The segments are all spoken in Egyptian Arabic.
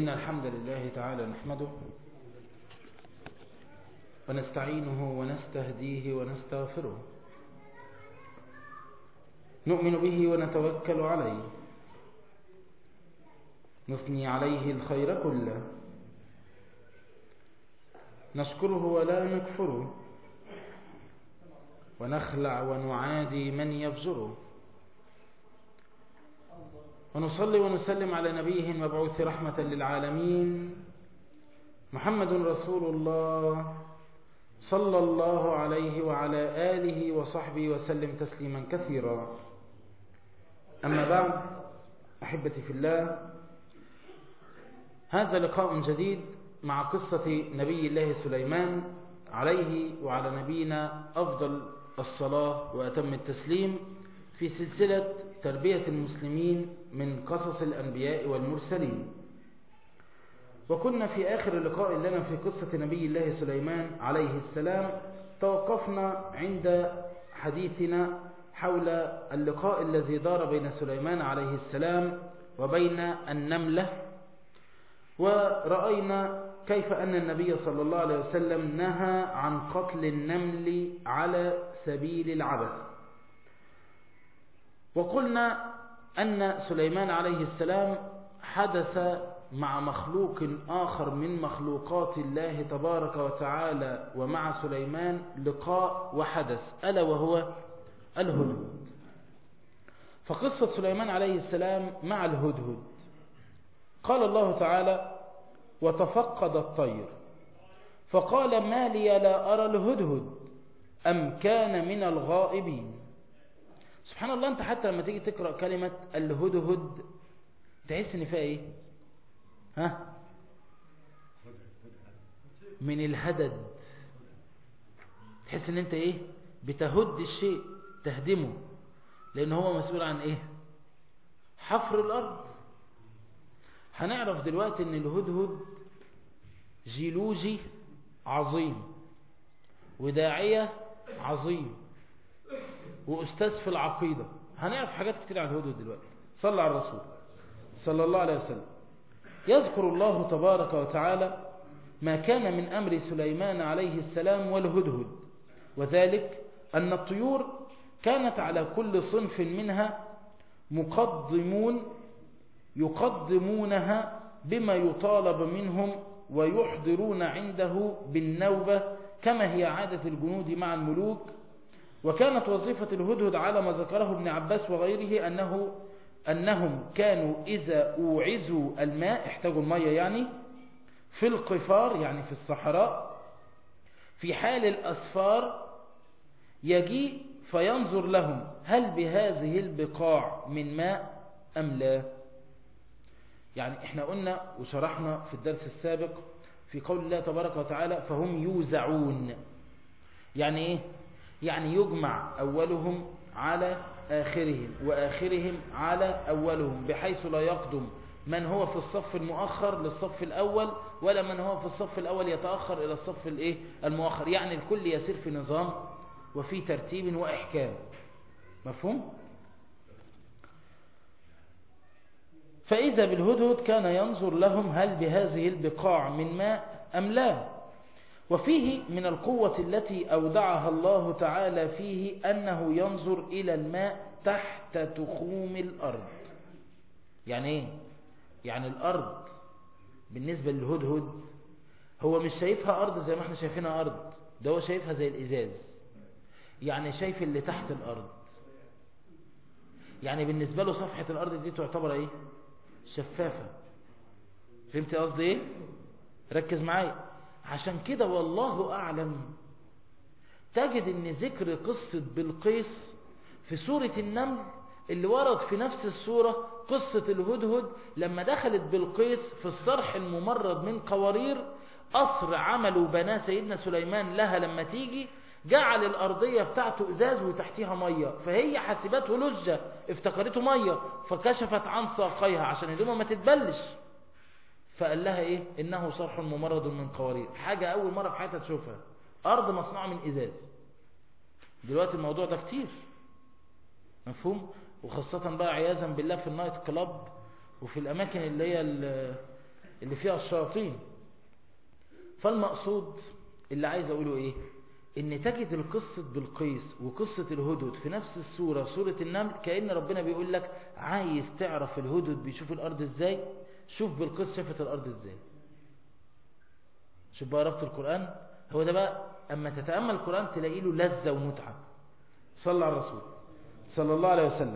إن الحمد لله تعالى نحمده ونستعينه ونستهديه ونستغفره نؤمن به ونتوكل عليه نثني عليه الخير كله نشكره ولا نكفره ونخلع ونعادي من يفجره ونصلي ونسلم على نبيه المبعوث رحمة للعالمين محمد رسول الله صلى الله عليه وعلى آله وصحبه وسلم تسليما كثيرا أما بعد أحبتي في الله هذا لقاء جديد مع قصة نبي الله سليمان عليه وعلى نبينا أفضل الصلاة وأتم التسليم في سلسلة تربية المسلمين من قصص الأنبياء والمرسلين وكنا في آخر لقاء لنا في قصة نبي الله سليمان عليه السلام توقفنا عند حديثنا حول اللقاء الذي دار بين سليمان عليه السلام وبين النملة ورأينا كيف أن النبي صلى الله عليه وسلم نهى عن قتل النمل على سبيل العبث وقلنا أن سليمان عليه السلام حدث مع مخلوق آخر من مخلوقات الله تبارك وتعالى ومع سليمان لقاء وحدث ألا وهو الهدهد فقصة سليمان عليه السلام مع الهدهد قال الله تعالى وتفقد الطير فقال ما لي لا أرى الهدهد أم كان من الغائبين سبحان الله أنت حتى لما تيجي تقرأ كلمة الهدهد تحس ان فيها ايه ها من الهدد تحس ان انت ايه بتهد الشيء تهدمه لان هو مسؤول عن ايه حفر الارض هنعرف دلوقتي ان الهدهد جيولوجي عظيم وداعية عظيم وأستاذ في العقيدة هنعرف حاجات كتير عن الهدهد دلوقتي صلى على الرسول صلى الله عليه وسلم يذكر الله تبارك وتعالى ما كان من أمر سليمان عليه السلام والهدهد وذلك أن الطيور كانت على كل صنف منها مقدمون يقدمونها بما يطالب منهم ويحضرون عنده بالنوبة كما هي عادة الجنود مع الملوك وكانت وظيفة الهدهد على ما ذكره ابن عباس وغيره أنه أنهم كانوا إذا أوعزوا الماء احتاجوا المية يعني في القفار يعني في الصحراء في حال الأسفار يجيء فينظر لهم هل بهذه البقاع من ماء أم لا يعني احنا قلنا وشرحنا في الدرس السابق في قول الله تبارك وتعالى فهم يوزعون يعني ايه يعني يجمع أولهم على آخرهم وآخرهم على أولهم بحيث لا يقدم من هو في الصف المؤخر للصف الأول ولا من هو في الصف الأول يتأخر إلى الصف الإيه المؤخر يعني الكل يسير في نظام وفي ترتيب وإحكام مفهوم؟ فإذا بالهدهد كان ينظر لهم هل بهذه البقاع من ماء أم لا وفيه من القوة التي أودعها الله تعالى فيه أنه ينظر إلى الماء تحت تخوم الأرض يعني إيه؟ يعني الأرض بالنسبة للهدهد هو مش شايفها أرض زي ما احنا شايفينها أرض ده هو شايفها زي الإزاز يعني شايف اللي تحت الأرض يعني بالنسبة له صفحة الأرض دي تعتبر إيه شفافة فهمت قصدي إيه ركز معايا عشان كده والله أعلم تجد ان ذكر قصة بلقيس في سورة النمل اللي ورد في نفس السورة قصة الهدهد لما دخلت بلقيس في الصرح الممرض من قوارير قصر عملوا بناه سيدنا سليمان لها لما تيجي جعل الأرضية بتاعته إزاز وتحتيها مية فهي حسبته لجة افتكرته مية فكشفت عن ساقيها عشان اليوم ما تتبلش فقال لها ايه انه صرح ممرض من قوارير حاجة اول مرة في حياتها تشوفها ارض مصنوعة من ازاز دلوقتي الموضوع ده كتير مفهوم وخاصة بقى عياذا بالله في النايت كلاب وفي الاماكن اللي هي اللي فيها الشياطين فالمقصود اللي عايز اقوله ايه ان تجد القصة بالقيس وقصة الهدود في نفس السورة سورة النمل كأن ربنا بيقول لك عايز تعرف الهدود بيشوف الارض ازاي شوف بالقيس شافت الارض ازاي شوف بقى ربط القرآن هو ده بقى اما تتأمل القرآن تلاقي له لذة ومتعة صلى على الرسول صلى الله عليه وسلم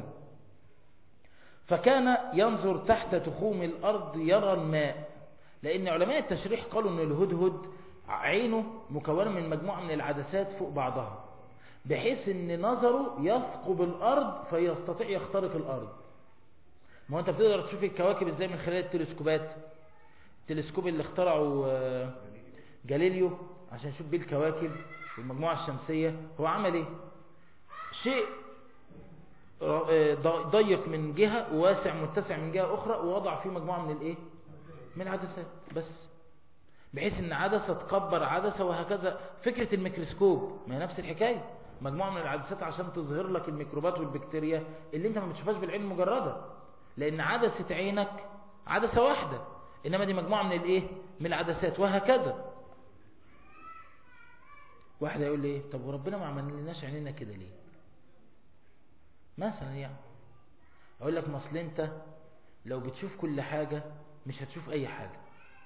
فكان ينظر تحت تخوم الأرض يرى الماء لأن علماء التشريح قالوا أن الهدهد عينه مكونة من مجموعة من العدسات فوق بعضها بحيث أن نظره يثقب الأرض فيستطيع يخترق الأرض ما هو أنت بتقدر تشوف الكواكب إزاي من خلال التلسكوبات التلسكوب اللي اخترعه جاليليو عشان يشوف بيه الكواكب في المجموعة الشمسية هو عمل ايه شيء ضيق من جهة وواسع متسع من جهة أخرى ووضع فيه مجموعة من الايه من العدسات بس بحيث ان عدسة تكبر عدسة وهكذا فكرة الميكروسكوب ما هي نفس الحكاية مجموعة من العدسات عشان تظهر لك الميكروبات والبكتيريا اللي انت ما بتشوفهاش بالعين المجردة لان عدسة عينك عدسة واحدة انما دي مجموعة من الايه من العدسات وهكذا واحد يقول لي طب وربنا ما عمل لناش عينينا كده ليه مثلا يعني اقول لك ما اصل انت لو بتشوف كل حاجة مش هتشوف اي حاجة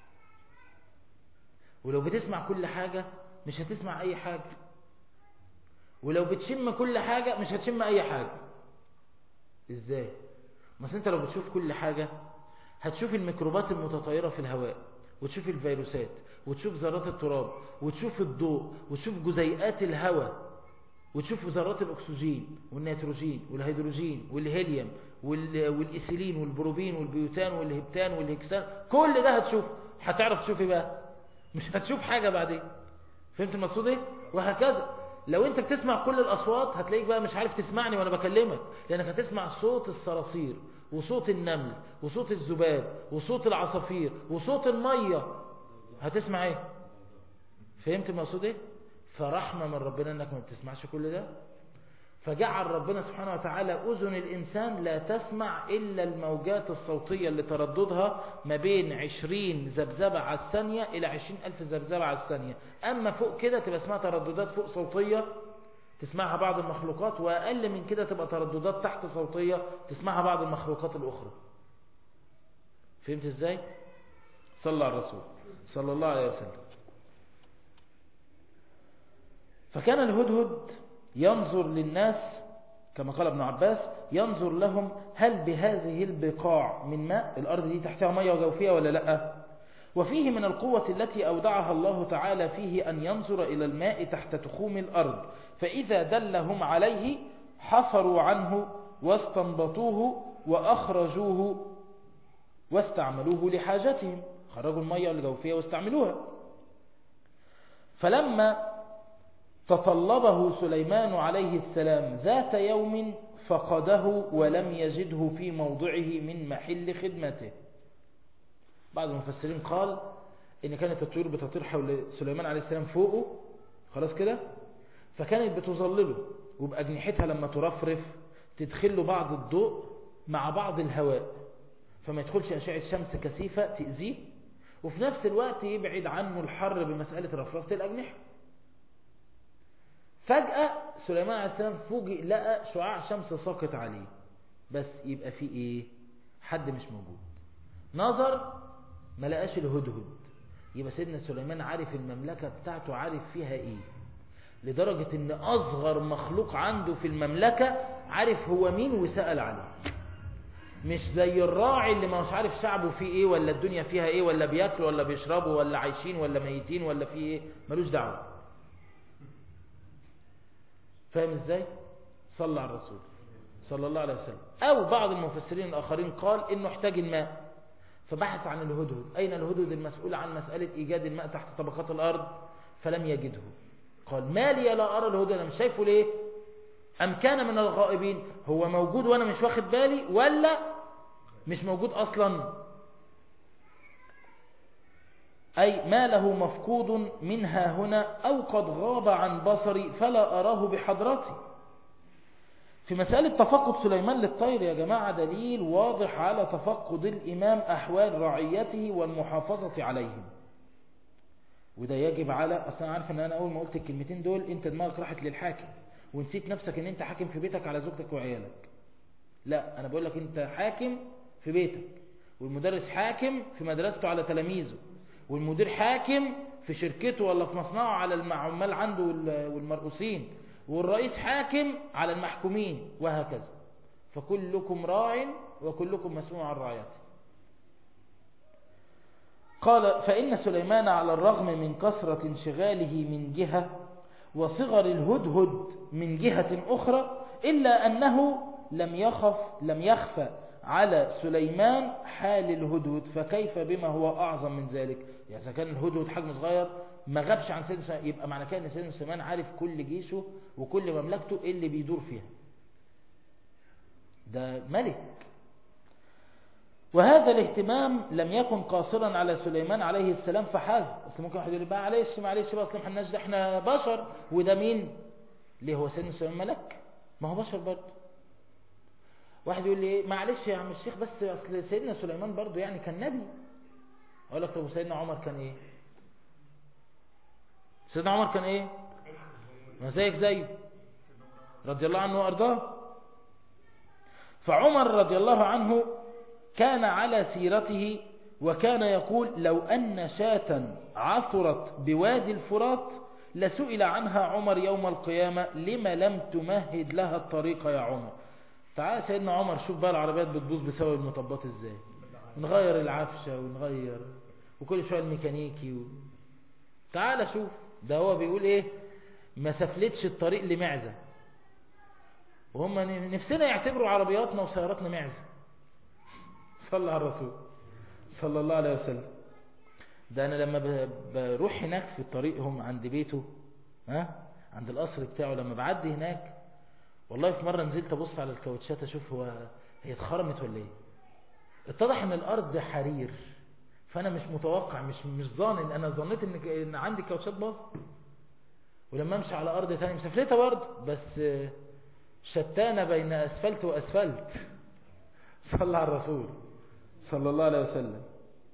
ولو بتسمع كل حاجة مش هتسمع اي حاجة ولو بتشم كل حاجة مش هتشم اي حاجة ازاي ما انت لو بتشوف كل حاجة هتشوف الميكروبات المتطايرة في الهواء وتشوف الفيروسات وتشوف ذرات التراب وتشوف الضوء وتشوف جزيئات الهواء وتشوف ذرات الأكسجين والنيتروجين والهيدروجين والهيليوم والإيثيلين والبروبين والبيوتان والهبتان والهكسان كل ده هتشوف هتعرف تشوف ايه بقى مش هتشوف حاجة بعدين فهمت المقصود ايه وهكذا لو انت بتسمع كل الأصوات هتلاقيك بقى مش عارف تسمعني وانا بكلمك لانك هتسمع صوت الصراصير وصوت النمل وصوت الذباب وصوت العصافير وصوت المية هتسمع ايه فهمت المقصود ايه فرحمة من ربنا انك ما بتسمعش كل ده فجعل ربنا سبحانه وتعالى أذن الإنسان لا تسمع إلا الموجات الصوتية اللي ترددها ما بين عشرين ذبذبة على الثانية إلى عشرين ألف ذبذبة على الثانية أما فوق كده تبقى اسمها ترددات فوق صوتية تسمعها بعض المخلوقات وأقل من كده تبقى ترددات تحت صوتية تسمعها بعض المخلوقات الأخرى فهمت إزاي؟ صلى على الرسول صلى الله عليه وسلم فكان الهدهد ينظر للناس كما قال ابن عباس ينظر لهم هل بهذه البقاع من ماء الأرض دي تحتها مية وجوفية ولا لا وفيه من القوة التي أودعها الله تعالى فيه أن ينظر إلى الماء تحت تخوم الأرض فإذا دلهم عليه حفروا عنه واستنبطوه وأخرجوه واستعملوه لحاجتهم خرجوا المية الجوفية واستعملوها فلما تطلبه سليمان عليه السلام ذات يوم فقده ولم يجده في موضعه من محل خدمته بعض المفسرين قال ان كانت الطيور بتطير حول سليمان عليه السلام فوقه خلاص كده فكانت بتظلله وبأجنحتها لما ترفرف تدخل له بعض الضوء مع بعض الهواء فما يدخلش أشعة شمس كثيفة تأذيه وفي نفس الوقت يبعد عنه الحر بمسألة رفرفة الأجنحة فجأة سليمان عليه السلام فوجئ لقى شعاع شمس ساقط عليه بس يبقى في ايه حد مش موجود نظر ما لقاش الهدهد يبقى سيدنا سليمان عارف المملكة بتاعته عارف فيها ايه لدرجة ان اصغر مخلوق عنده في المملكة عارف هو مين وسأل عليه مش زي الراعي اللي مش عارف شعبه فيه ايه ولا الدنيا فيها ايه ولا بياكلوا ولا بيشربوا ولا عايشين ولا ميتين ولا فيه ايه ملوش دعوه فاهم ازاي صلى على الرسول صلى الله عليه وسلم او بعض المفسرين الاخرين قال انه احتاج الماء فبحث عن الهدهد اين الهدهد المسؤول عن مسألة ايجاد الماء تحت طبقات الارض فلم يجده قال ما لي لا ارى الهدهد انا مش شايفه ليه ام كان من الغائبين هو موجود وانا مش واخد بالي ولا مش موجود اصلا أي ما له مفقود منها هنا أو قد غاب عن بصري فلا أراه بحضرتي في مسألة تفقد سليمان للطير يا جماعة دليل واضح على تفقد الإمام أحوال رعيته والمحافظة عليهم وده يجب على أصلا عارف أن أنا أول ما قلت الكلمتين دول أنت دماغك راحت للحاكم ونسيت نفسك أن أنت حاكم في بيتك على زوجتك وعيالك لا أنا بقول لك أنت حاكم في بيتك والمدرس حاكم في مدرسته على تلاميذه والمدير حاكم في شركته ولا في مصنعه على العمال عنده والمرؤوسين والرئيس حاكم على المحكومين وهكذا فكلكم راع وكلكم مسؤول عن رعيته قال فإن سليمان على الرغم من كثرة انشغاله من جهة وصغر الهدهد من جهة أخرى إلا أنه لم يخف لم يخفى على سليمان حال الهدهد فكيف بما هو أعظم من ذلك يعني إذا كان الهدهد حجم صغير ما غابش عن سيدنا سليمان يبقى معنى كده ان سيدنا سليمان عارف كل جيشه وكل مملكته ايه اللي بيدور فيها ده ملك وهذا الاهتمام لم يكن قاصرا على سليمان عليه السلام فحاز اصل ممكن واحد يقول بقى معلش معلش بقى اصل احنا ده احنا بشر وده مين ليه هو سيدنا سليمان ملك ما هو بشر برضه واحد يقول لي ايه معلش يا عم الشيخ بس اصل سيدنا سليمان برضه يعني كان نبي اقول لك طب سيدنا عمر كان ايه سيدنا عمر كان ايه ما زيك زيه رضي الله عنه وارضاه فعمر رضي الله عنه كان على سيرته وكان يقول لو أن شاة عثرت بوادي الفرات لسئل عنها عمر يوم القيامة لما لم تمهد لها الطريق يا عمر تعال سيدنا عمر شوف بقى العربيات بتبوظ بسبب المطبات ازاي نغير العفشة ونغير وكل شوية الميكانيكي و... تعال شوف ده هو بيقول ايه ما سفلتش الطريق لمعزة وهم نفسنا يعتبروا عربياتنا وسياراتنا معزة صلى على الرسول صلى الله عليه وسلم ده انا لما بروح هناك في طريقهم عند بيته ها عند القصر بتاعه لما بعدي هناك والله في مرة نزلت ابص على الكاوتشات اشوف هو هي اتخرمت ولا ايه اتضح ان الارض حرير فانا مش متوقع مش مش ظانن انا ظنيت ان ان عندي كاوتشات باظ ولما امشي على ارض ثانيه مسافلتها برضه بس شتانه بين اسفلت واسفلت صلى على الرسول صلى الله عليه وسلم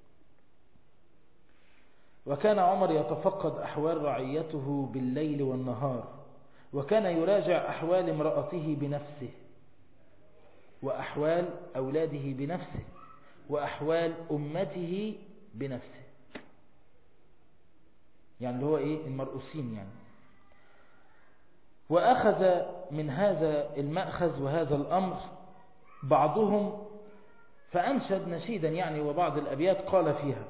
وكان عمر يتفقد أحوال رعيته بالليل والنهار وكان يراجع أحوال امرأته بنفسه وأحوال أولاده بنفسه وأحوال أمته بنفسه يعني اللي هو إيه المرؤوسين يعني وأخذ من هذا المأخذ وهذا الأمر بعضهم فأنشد نشيدا يعني وبعض الأبيات قال فيها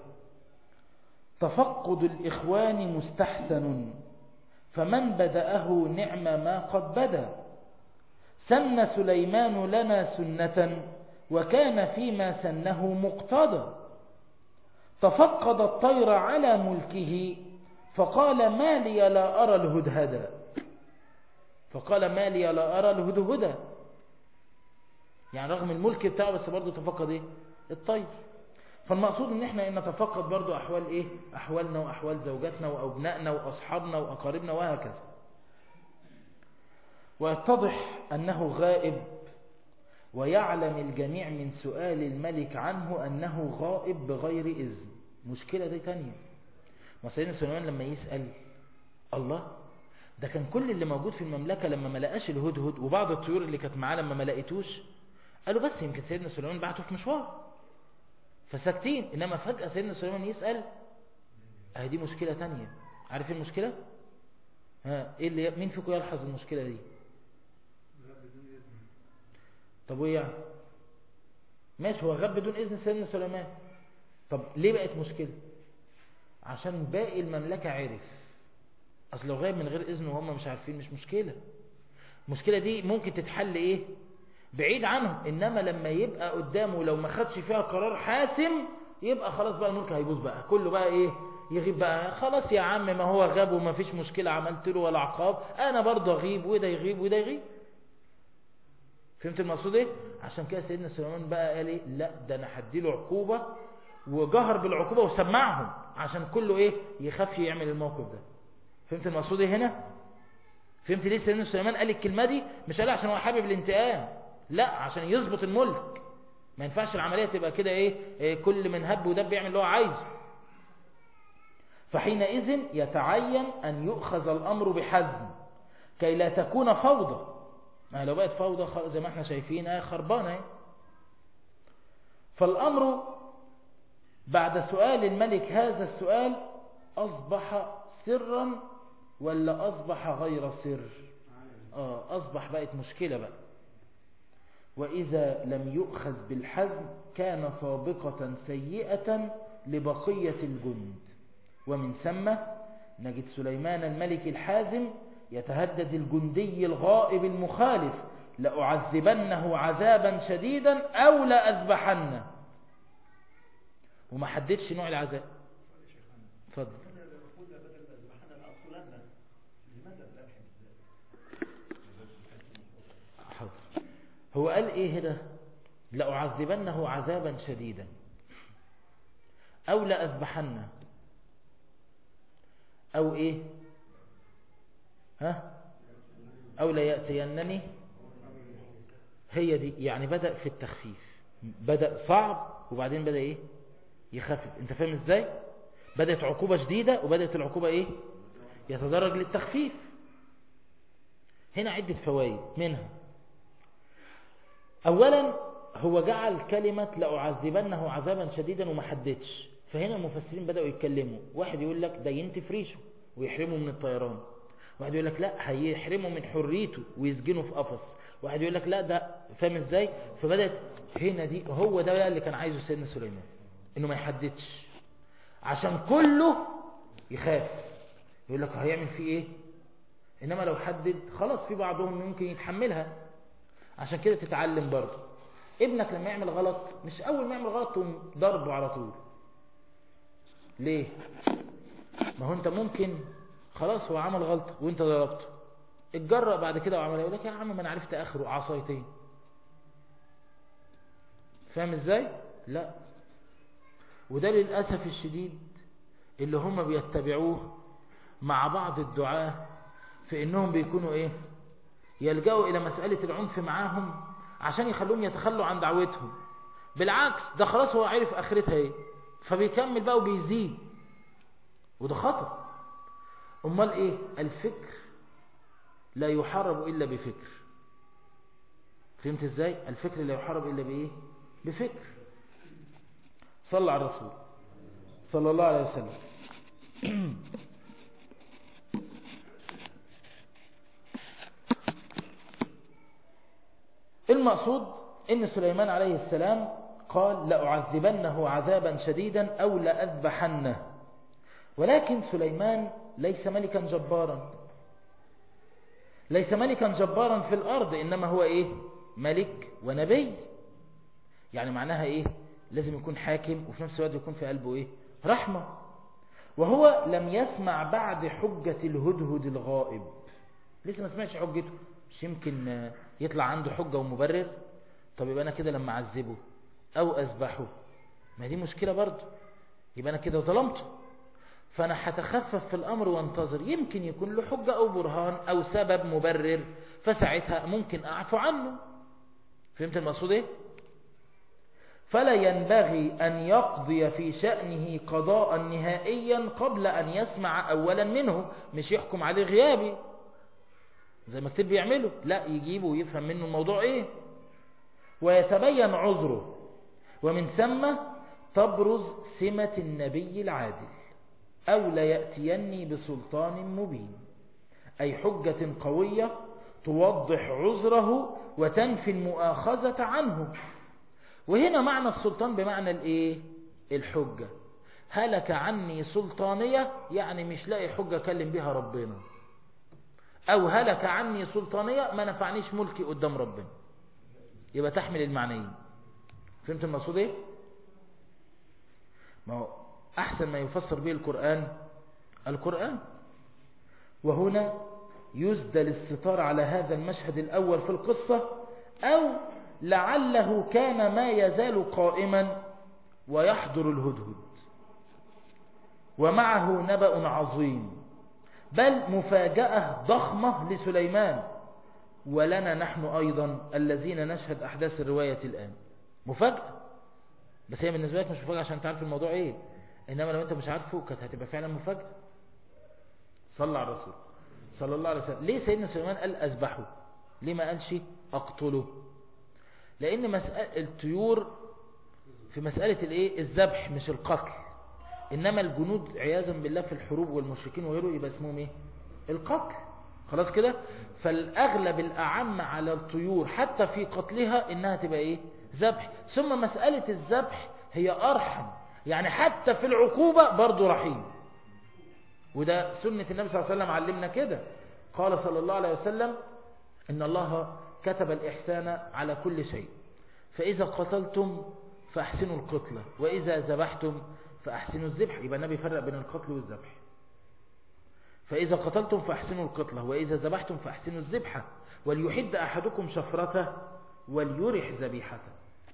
تفقد الإخوان مستحسن فمن بدأه نعم ما قد بدا سن سليمان لنا سنة وكان فيما سنه مقتضى تفقد الطير على ملكه فقال ما لي لا أرى الهدهد فقال ما لي لا أرى الهدهد يعني رغم الملك بتاعه بس برضه تفقد ايه الطير فالمقصود ان احنا نتفقد برضه احوال ايه احوالنا واحوال زوجاتنا وابنائنا واصحابنا واقاربنا وهكذا ويتضح انه غائب ويعلم الجميع من سؤال الملك عنه انه غائب بغير اذن مشكلة دي تانية ما سيدنا سليمان لما يسأل الله ده كان كل اللي موجود في المملكة لما ما لقاش الهدهد وبعض الطيور اللي كانت معاه لما ما لقيتوش قالوا بس يمكن سيدنا سليمان بعته في مشوار فساكتين انما فجأة سيدنا سليمان يسأل اهي دي مشكلة تانية عارف المشكلة ها ايه اللي مين فيكم يلحظ المشكلة دي طب وايه يعني ماشي هو غاب بدون اذن سيدنا سليمان طب ليه بقت مشكلة عشان باقي المملكة عرف اصل لو غايب من غير اذن وهم مش عارفين مش مشكلة المشكلة دي ممكن تتحل ايه بعيد عنهم انما لما يبقى قدامه لو ما خدش فيها قرار حاسم يبقى خلاص بقى الملك هيبوظ بقى كله بقى ايه يغيب بقى خلاص يا عم ما هو غاب وما فيش مشكلة عملت له ولا عقاب انا برضه اغيب وده يغيب وده يغيب فهمت المقصود ايه عشان كده سيدنا سليمان بقى قال ايه لا ده انا هدي له عقوبة وجهر بالعقوبة وسمعهم عشان كله ايه يخاف يعمل الموقف ده فهمت المقصود ايه هنا فهمت ليه سيدنا سليمان قال الكلمة دي مش قالها عشان هو حابب الانتقام لا عشان يظبط الملك ما ينفعش العملية تبقى كده ايه, إيه كل من هب ودب يعمل اللي هو عايزه فحينئذ يتعين أن يؤخذ الأمر بحزم كي لا تكون فوضى ما لو بقت فوضى زي ما احنا شايفين خربانة فالأمر بعد سؤال الملك هذا السؤال أصبح سرا ولا أصبح غير سر آه أصبح بقت مشكلة بقى وإذا لم يؤخذ بالحزم كان سابقة سيئة لبقية الجند ومن ثم نجد سليمان الملك الحازم يتهدد الجندي الغائب المخالف لأعذبنه عذابا شديدا أو لأذبحنه وما حددش نوع العذاب اتفضل هو قال ايه هنا لأعذبنه عذابا شديدا أو لأذبحنه أو إيه ها أو ليأتينني هي دي يعني بدأ في التخفيف بدأ صعب وبعدين بدأ إيه يخفف أنت فاهم إزاي بدأت عقوبة شديدة وبدأت العقوبة إيه يتدرج للتخفيف هنا عدة فوائد منها أولا هو جعل كلمة لأعذبنه عذابا شديدا وما حددش فهنا المفسرين بدأوا يتكلموا واحد يقول لك ده ينتف ريشه ويحرمه من الطيران واحد يقول لك لا هيحرمه من حريته ويسجنه في قفص واحد يقول لك لا ده فاهم ازاي فبدأت هنا دي هو ده بقى اللي كان عايزه سيدنا سليمان انه ما يحددش عشان كله يخاف يقول لك هيعمل فيه ايه انما لو حدد خلاص في بعضهم ممكن يتحملها عشان كده تتعلم برضه ابنك لما يعمل غلط مش اول ما يعمل غلط تقوم ضربه على طول ليه ما هو انت ممكن خلاص هو عمل غلطة وانت ضربته اتجرأ بعد كده وعمل يقول لك يا عم ما انا عرفت اخره عصايتين فاهم ازاي لا وده للأسف الشديد اللي هم بيتبعوه مع بعض الدعاة في انهم بيكونوا ايه يلجأوا الى مسألة العنف معاهم عشان يخلوهم يتخلوا عن دعوتهم بالعكس ده خلاص هو عارف اخرتها ايه فبيكمل بقى وبيزيد وده خطأ امال ايه الفكر لا يحارب الا بفكر فهمت ازاي الفكر لا يحارب الا بايه بفكر صلى على الرسول صلى الله عليه وسلم المقصود ان سليمان عليه السلام قال لأعذبنه عذابا شديدا أو لأذبحنه ولكن سليمان ليس ملكا جبارا ليس ملكا جبارا في الأرض إنما هو إيه ملك ونبي يعني معناها إيه لازم يكون حاكم وفي نفس الوقت يكون في قلبه إيه رحمة وهو لم يسمع بعد حجة الهدهد الغائب لسه ما سمعش حجته مش يمكن يطلع عنده حجة ومبرر طب يبقى أنا كده لما أعذبه أو أذبحه ما دي مشكلة برضه يبقى أنا كده ظلمته فأنا هتخفف في الأمر وانتظر يمكن يكون له حجة أو برهان أو سبب مبرر فساعتها ممكن أعفو عنه فهمت المقصود إيه؟ فلا ينبغي أن يقضي في شأنه قضاء نهائيا قبل أن يسمع أولا منه مش يحكم عليه غيابي زي ما كتير بيعمله لا يجيبه ويفهم منه الموضوع إيه ويتبين عذره ومن ثم تبرز سمة النبي العادل أو ليأتيني بسلطان مبين أي حجة قوية توضح عذره وتنفي المؤاخذة عنه وهنا معنى السلطان بمعنى الايه الحجة هلك عني سلطانية يعني مش لاقي حجة اكلم بها ربنا او هلك عني سلطانية ما نفعنيش ملكي قدام ربنا يبقى تحمل المعنيين فهمت المقصود ايه ما هو احسن ما يفسر به القرآن القرآن وهنا يسدل الستار على هذا المشهد الاول في القصة او لعله كان ما يزال قائما ويحضر الهدهد ومعه نبأ عظيم بل مفاجأة ضخمة لسليمان ولنا نحن أيضا الذين نشهد أحداث الرواية الآن مفاجأة بس هي بالنسبة لك مش مفاجأة عشان تعرف الموضوع ايه انما لو انت مش عارفه كانت هتبقى فعلا مفاجأة صلى على الرسول صلى الله عليه وسلم ليه سيدنا سليمان قال أذبحه ليه ما قالش أقتله لأن مسألة الطيور في مسألة الايه الذبح مش القتل إنما الجنود عياذا بالله في الحروب والمشركين وغيره يبقى اسمهم ايه القتل خلاص كده فالأغلب الأعم على الطيور حتى في قتلها إنها تبقى ايه ذبح ثم مسألة الذبح هي أرحم يعني حتى في العقوبة برضو رحيم وده سنة النبي صلى الله عليه وسلم علمنا كده قال صلى الله عليه وسلم إن الله كتب الإحسان على كل شيء فإذا قتلتم فأحسنوا القتلة وإذا ذبحتم فأحسنوا الذبح يبقى النبي فرق بين القتل والذبح فإذا قتلتم فأحسنوا القتلة وإذا ذبحتم فأحسنوا الذبحة وليحد أحدكم شفرته وليرح ذبيحته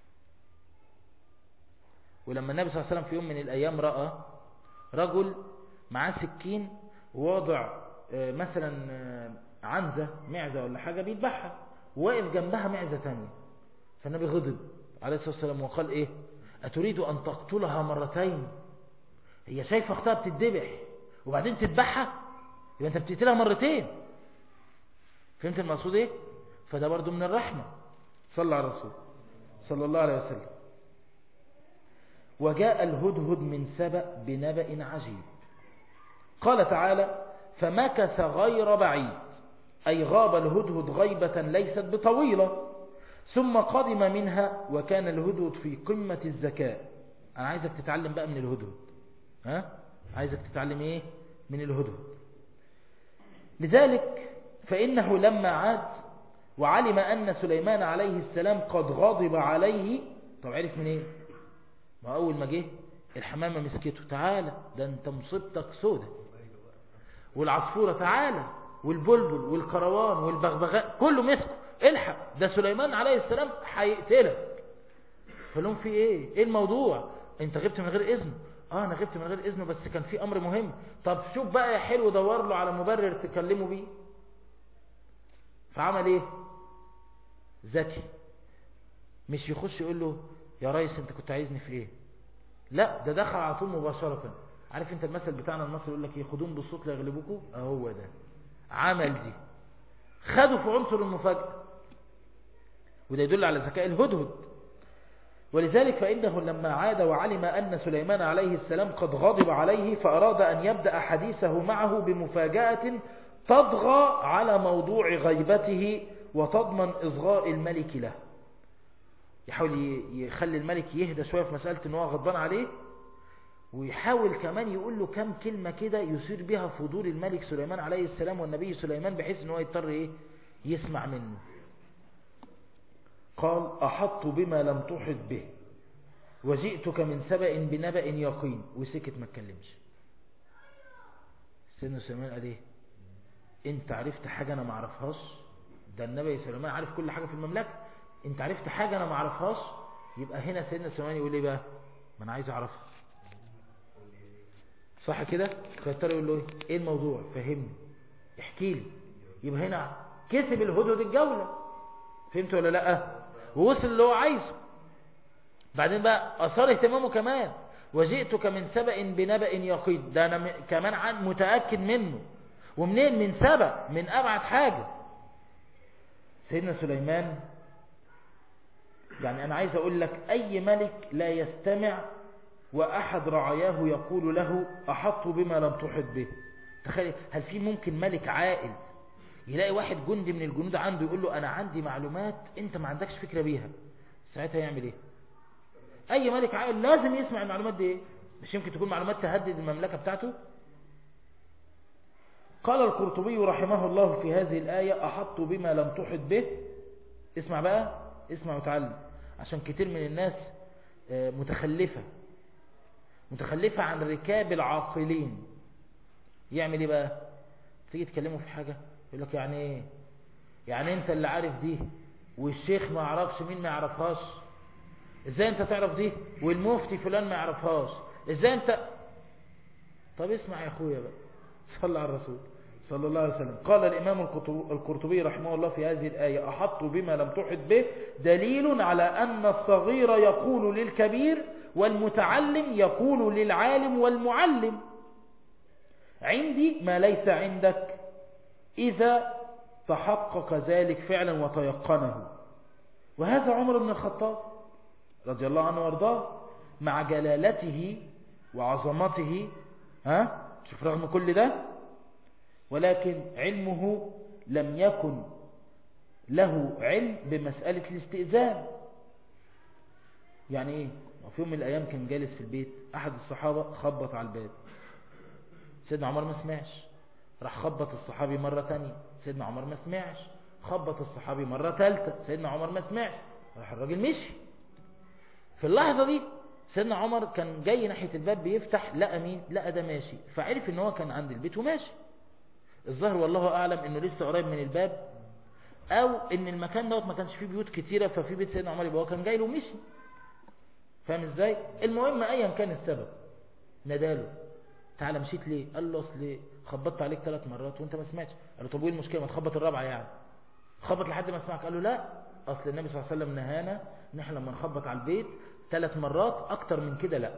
ولما النبي صلى الله عليه وسلم في يوم من الأيام رأى رجل معاه سكين وواضع مثلا عنزة معزة ولا حاجة بيذبحها وواقف جنبها معزة تانية فالنبي غضب عليه الصلاة والسلام وقال ايه أتريد أن تقتلها مرتين هي شايفة اختها بتذبح وبعدين تذبحها يبقى انت بتقتلها مرتين فهمت المقصود ايه فده برضو من الرحمة صلى على الرسول صلى الله عليه وسلم وجاء الهدهد من سبأ بنبأ عجيب قال تعالى فمكث غير بعيد أي غاب الهدهد غيبة ليست بطويلة ثم قدم منها وكان الهدهد في قمة الذكاء أنا عايزك تتعلم بقى من الهدهد ها؟ عايزك تتعلم إيه من الهدهد لذلك فإنه لما عاد وعلم أن سليمان عليه السلام قد غضب عليه طب عرف من إيه ما أول ما جه الحمامة مسكته تعالى ده أنت مصيبتك سودة والعصفورة تعالى والبلبل والكروان والبغبغاء كله مسكه الحق ده سليمان عليه السلام هيقتلك فلهم في ايه ايه الموضوع انت غبت من غير اذنه اه انا غبت من غير اذنه بس كان في امر مهم طب شوف بقى يا حلو دور له على مبرر تكلمه بيه فعمل ايه ذكي مش يخش يقول له يا ريس انت كنت عايزني في ايه لا ده دخل على طول مباشرة عارف انت المثل بتاعنا المصري يقول لك ياخدون بالصوت ليغلبوكوا اهو ده عمل دي خدوا في عنصر المفاجأة وده يدل على ذكاء الهدهد ولذلك فإنه لما عاد وعلم أن سليمان عليه السلام قد غضب عليه فأراد أن يبدأ حديثه معه بمفاجأة تضغى على موضوع غيبته وتضمن إصغاء الملك له يحاول يخلي الملك يهدى شوية في مسألة أنه غضبان عليه ويحاول كمان يقول له كم كلمة كده يثير بها فضول الملك سليمان عليه السلام والنبي سليمان بحيث أنه يضطر إيه يسمع منه قال أحط بما لم تحط به وجئتك من سبأ بنبأ يقين وسكت ما اتكلمش سيدنا سليمان قال ايه انت عرفت حاجة انا ما اعرفهاش ده النبي سليمان عارف كل حاجة في المملكة انت عرفت حاجة انا ما اعرفهاش يبقى هنا سيدنا سليمان يقول ايه بقى ما انا عايز اعرفها صح كده فيضطر يقول له ايه الموضوع فهمني احكي لي يبقى هنا كسب الهدهد الجولة فهمت ولا لا ووصل اللي هو عايزه بعدين بقى اثار اهتمامه كمان وجئتك من سبأ بنبأ يقين ده انا كمان عن متأكد منه ومنين من سبأ من ابعد حاجة سيدنا سليمان يعني انا عايز اقول لك اي ملك لا يستمع واحد رعاياه يقول له احط بما لم تحط به تخيل هل في ممكن ملك عاقل يلاقي واحد جندي من الجنود عنده يقول له انا عندي معلومات انت ما عندكش فكرة بيها ساعتها يعمل ايه اي ملك عاقل لازم يسمع المعلومات دي ايه مش يمكن تكون معلومات تهدد المملكة بتاعته قال القرطبي رحمه الله في هذه الآية أحط بما لم تحط به اسمع بقى اسمع وتعلم عشان كتير من الناس متخلفة متخلفة عن ركاب العاقلين يعمل ايه بقى تيجي تكلمه في حاجة يقول لك يعني ايه يعني انت اللي عارف دي والشيخ ما يعرفش مين ما يعرفهاش ازاي انت تعرف دي والمفتي فلان ما يعرفهاش ازاي انت طب اسمع يا اخويا بقى صلى على الرسول صلى الله عليه وسلم قال الإمام القرطبي رحمه الله في هذه الآية أحط بما لم تحط به دليل على أن الصغير يقول للكبير والمتعلم يقول للعالم والمعلم عندي ما ليس عندك إذا تحقق ذلك فعلا وتيقنه وهذا عمر بن الخطاب رضي الله عنه وارضاه مع جلالته وعظمته ها شوف رغم كل ده ولكن علمه لم يكن له علم بمسألة الاستئذان يعني ايه وفي يوم من الايام كان جالس في البيت احد الصحابة خبط على الباب سيدنا عمر ما سمعش راح خبط الصحابي مرة تانية سيدنا عمر ما سمعش خبط الصحابي مرة ثالثة سيدنا عمر ما سمعش راح الراجل مشي في اللحظة دي سيدنا عمر كان جاي ناحية الباب بيفتح لقى مين لقى ده ماشي فعرف ان هو كان عند البيت وماشي الظاهر والله اعلم انه لسه قريب من الباب او ان المكان دوت ما كانش فيه بيوت كتيرة ففي بيت سيدنا عمر يبقى هو كان جاي له ومشي فاهم ازاي المهم ايا كان السبب نداله تعالى مشيت ليه قال له اصل خبطت عليك ثلاث مرات وانت ما سمعتش قال له طب وايه المشكله ما تخبط الرابعه يعني خبط لحد ما اسمعك قال له لا اصل النبي صلى الله عليه وسلم نهانا ان احنا لما نخبط على البيت ثلاث مرات اكتر من كده لا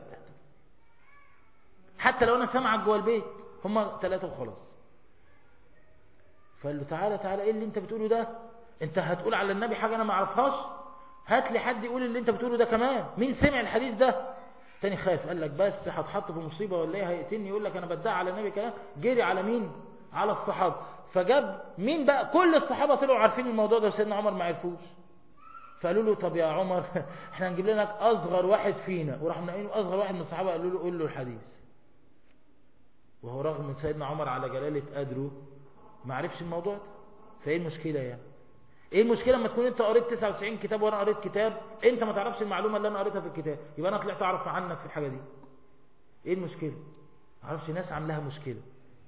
حتى لو انا سامعك جوه البيت هما ثلاثه وخلاص فقال له تعالى تعالى ايه اللي انت بتقوله ده انت هتقول على النبي حاجه انا ما اعرفهاش هات لي حد يقول اللي انت بتقوله ده كمان مين سمع الحديث ده تاني خايف قال لك بس هتحط في مصيبة ولا ايه هيقتلني يقول لك انا بدعي على النبي كلام جري على مين على الصحابة فجاب مين بقى كل الصحابة طلعوا عارفين الموضوع ده وسيدنا عمر ما عرفوش فقالوا له طب يا عمر احنا هنجيب لك اصغر واحد فينا وراح منقين اصغر واحد من الصحابة قالوا له قول له الحديث وهو رغم من سيدنا عمر على جلالة قدره ما عرفش الموضوع ده فايه المشكلة يعني ايه المشكلة لما تكون انت قريت 99 كتاب وانا قريت كتاب انت ما تعرفش المعلومة اللي انا قريتها في الكتاب يبقى انا طلعت اعرف عنك في الحاجة دي ايه المشكلة ما اعرفش ناس عاملاها مشكلة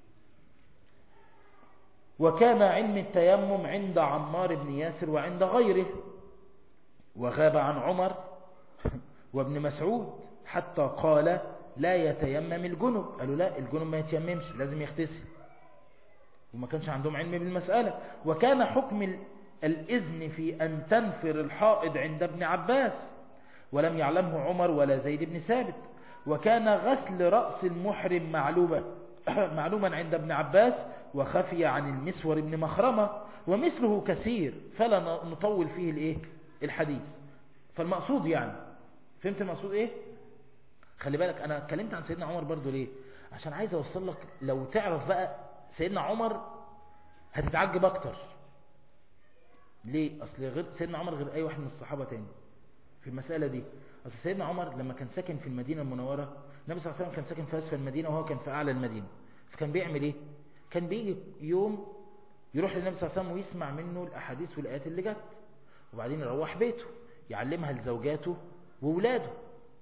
وكان علم التيمم عند عمار بن ياسر وعند غيره وغاب عن عمر وابن مسعود حتى قال لا يتيمم الجنب قالوا لا الجنب ما يتيممش لازم يغتسل وما كانش عندهم علم بالمسألة وكان حكم الإذن في أن تنفر الحائض عند ابن عباس ولم يعلمه عمر ولا زيد بن ثابت وكان غسل رأس المحرم معلومة معلوما عند ابن عباس وخفي عن المسور بن مخرمة ومثله كثير فلا نطول فيه الايه الحديث فالمقصود يعني فهمت المقصود ايه خلي بالك انا اتكلمت عن سيدنا عمر برضو ليه عشان عايز اوصل لك لو تعرف بقى سيدنا عمر هتتعجب اكتر ليه اصل غير سيدنا عمر غير اي واحد من الصحابة تاني في المسألة دي اصل سيدنا عمر لما كان ساكن في المدينة المنورة النبي صلى الله عليه وسلم كان ساكن في اسفل المدينة وهو كان في اعلى المدينة فكان بيعمل ايه كان بيجي يوم يروح للنبي صلى الله عليه وسلم ويسمع منه الاحاديث والايات اللي جت وبعدين يروح بيته يعلمها لزوجاته وولاده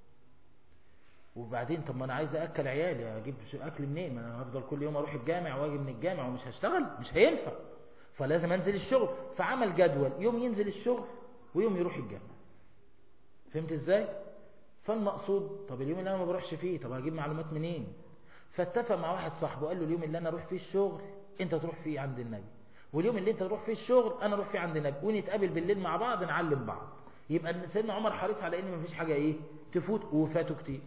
وبعدين طب ما انا عايز اكل عيالي اجيب اكل منين ما انا هفضل كل يوم اروح الجامع واجي من الجامع ومش هشتغل مش هينفع فلازم انزل الشغل فعمل جدول يوم ينزل الشغل ويوم يروح الجامع فهمت ازاي فالمقصود طب اليوم اللي انا ما بروحش فيه طب هجيب معلومات منين فاتفق مع واحد صاحبه قال له اليوم اللي انا اروح فيه الشغل انت تروح فيه عند النبي واليوم اللي انت تروح فيه الشغل انا اروح فيه عند النبي ونتقابل بالليل مع بعض نعلم بعض يبقى سيدنا عمر حريص على ان مفيش حاجه ايه تفوت وفاته كتير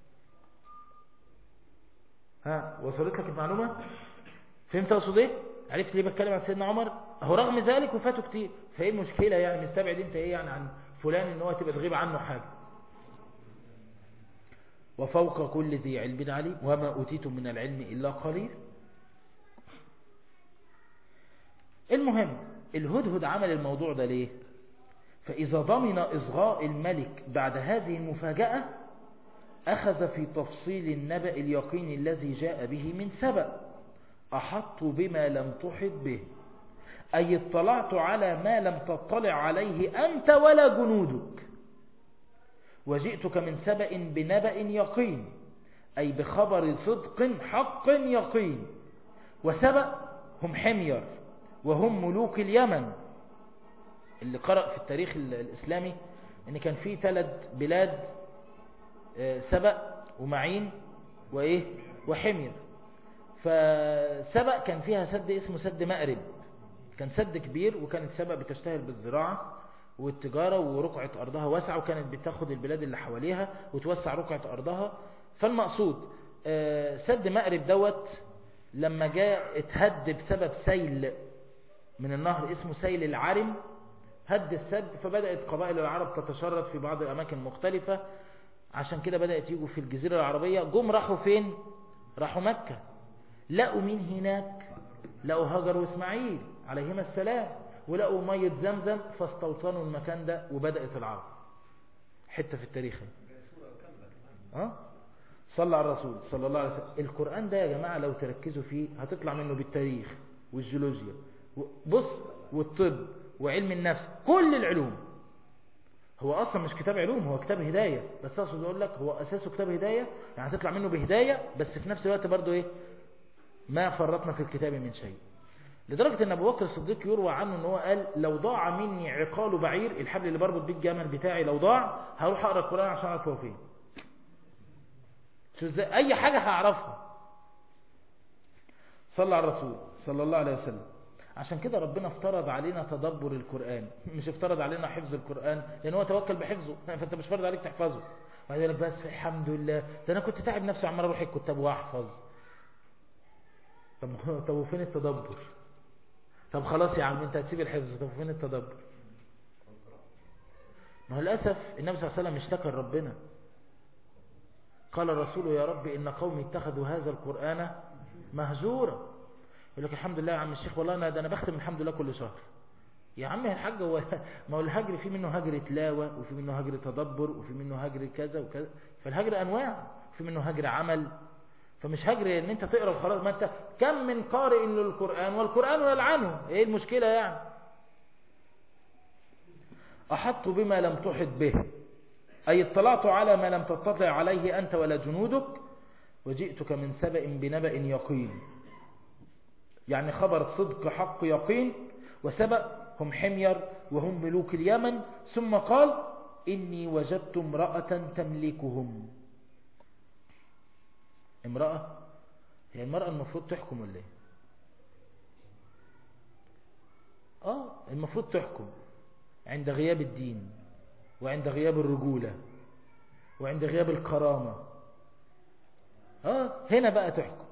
ها وصلت لك المعلومه فهمت اقصد ايه عرفت ليه بتكلم عن سيدنا عمر هو رغم ذلك وفاته كتير فايه المشكله يعني مستبعد انت ايه يعني عن فلان ان هو تبقى تغيب عنه حاجه وفوق كل ذي علم عليم وما أوتيتم من العلم إلا قليل المهم الهدهد عمل الموضوع ده ليه فإذا ضمن إصغاء الملك بعد هذه المفاجأة أخذ في تفصيل النبأ اليقين الذي جاء به من سبأ أحط بما لم تحط به أي اطلعت على ما لم تطلع عليه أنت ولا جنودك وجئتك من سبأ بنبأ يقين أي بخبر صدق حق يقين وسبأ هم حمير وهم ملوك اليمن اللي قرأ في التاريخ الإسلامي ان كان في ثلاث بلاد سبأ ومعين وإيه وحمير فسبق كان فيها سد اسمه سد مأرب كان سد كبير وكانت سبق بتشتهر بالزراعة والتجارة ورقعة أرضها واسعة وكانت بتاخد البلاد اللي حواليها وتوسع رقعة أرضها فالمقصود سد مأرب دوت لما جاء اتهد بسبب سيل من النهر اسمه سيل العرم هد السد فبدأت قبائل العرب تتشرد في بعض الأماكن مختلفة عشان كده بدأت يجوا في الجزيرة العربية جم راحوا فين راحوا مكة لقوا مين هناك لقوا هاجر واسماعيل عليهما السلام ولقوا مية زمزم فاستوطنوا المكان ده وبدأت العرب حتة في التاريخ ها صلى على الرسول صلى الله عليه وسلم القرآن ده يا جماعة لو تركزوا فيه هتطلع منه بالتاريخ والجيولوجيا بص والطب وعلم النفس كل العلوم هو أصلا مش كتاب علوم هو كتاب هداية بس أقصد أقول لك هو أساسه كتاب هداية يعني هتطلع منه بهداية بس في نفس الوقت برضو إيه ما فرطنا في الكتاب من شيء لدرجة ان ابو بكر الصديق يروى عنه ان هو قال لو ضاع مني عقال بعير الحبل اللي بربط بيه الجمل بتاعي لو ضاع هروح اقرا القرآن عشان اعرف هو فين شو ازاي اي حاجة هعرفها صلى على الرسول صلى الله عليه وسلم عشان كده ربنا افترض علينا تدبر القرآن مش افترض علينا حفظ القرآن لان هو توكل بحفظه فانت مش فرض عليك تحفظه بعد يقول لك بس الحمد لله ده انا كنت تعب نفسي عمال اروح الكتاب واحفظ طب طب وفين التدبر طب خلاص يا عم انت هتسيب الحفظ طب فين التدبر ما هو للأسف النبي صلى الله عليه وسلم اشتكى ربنا قال الرسول يا رب إن قومي اتخذوا هذا القرآن مهجورا يقول لك الحمد لله يا عم الشيخ والله أنا ده أنا بختم الحمد لله كل شهر يا عم الحاج هو ما هو الهجر في منه هجر تلاوة وفي منه هجر تدبر وفي منه هجر كذا وكذا فالهجر أنواع في منه هجر عمل فمش هجر ان انت تقرا وخلاص ما انت كم من قارئ للقرآن والقرآن يلعنه ايه المشكلة يعني احط بما لم تحط به اي اطلعت على ما لم تطلع عليه انت ولا جنودك وجئتك من سبأ بنبأ يقين يعني خبر صدق حق يقين وسبأ هم حمير وهم ملوك اليمن ثم قال إني وجدت امرأة تملكهم امرأة هي المرأة المفروض تحكم ولا ايه اه المفروض تحكم عند غياب الدين وعند غياب الرجولة وعند غياب الكرامة اه هنا بقى تحكم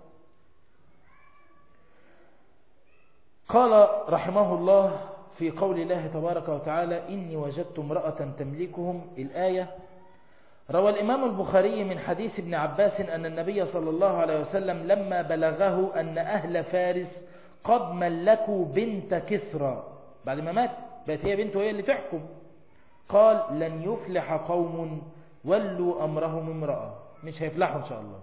قال رحمه الله في قول الله تبارك وتعالى إني وجدت امرأة تملكهم الآية روى الإمام البخاري من حديث ابن عباس أن النبي صلى الله عليه وسلم لما بلغه أن أهل فارس قد ملكوا بنت كسرى بعد ما مات بقت هي بنته هي اللي تحكم قال لن يفلح قوم ولوا أمرهم امرأة مش هيفلحوا إن شاء الله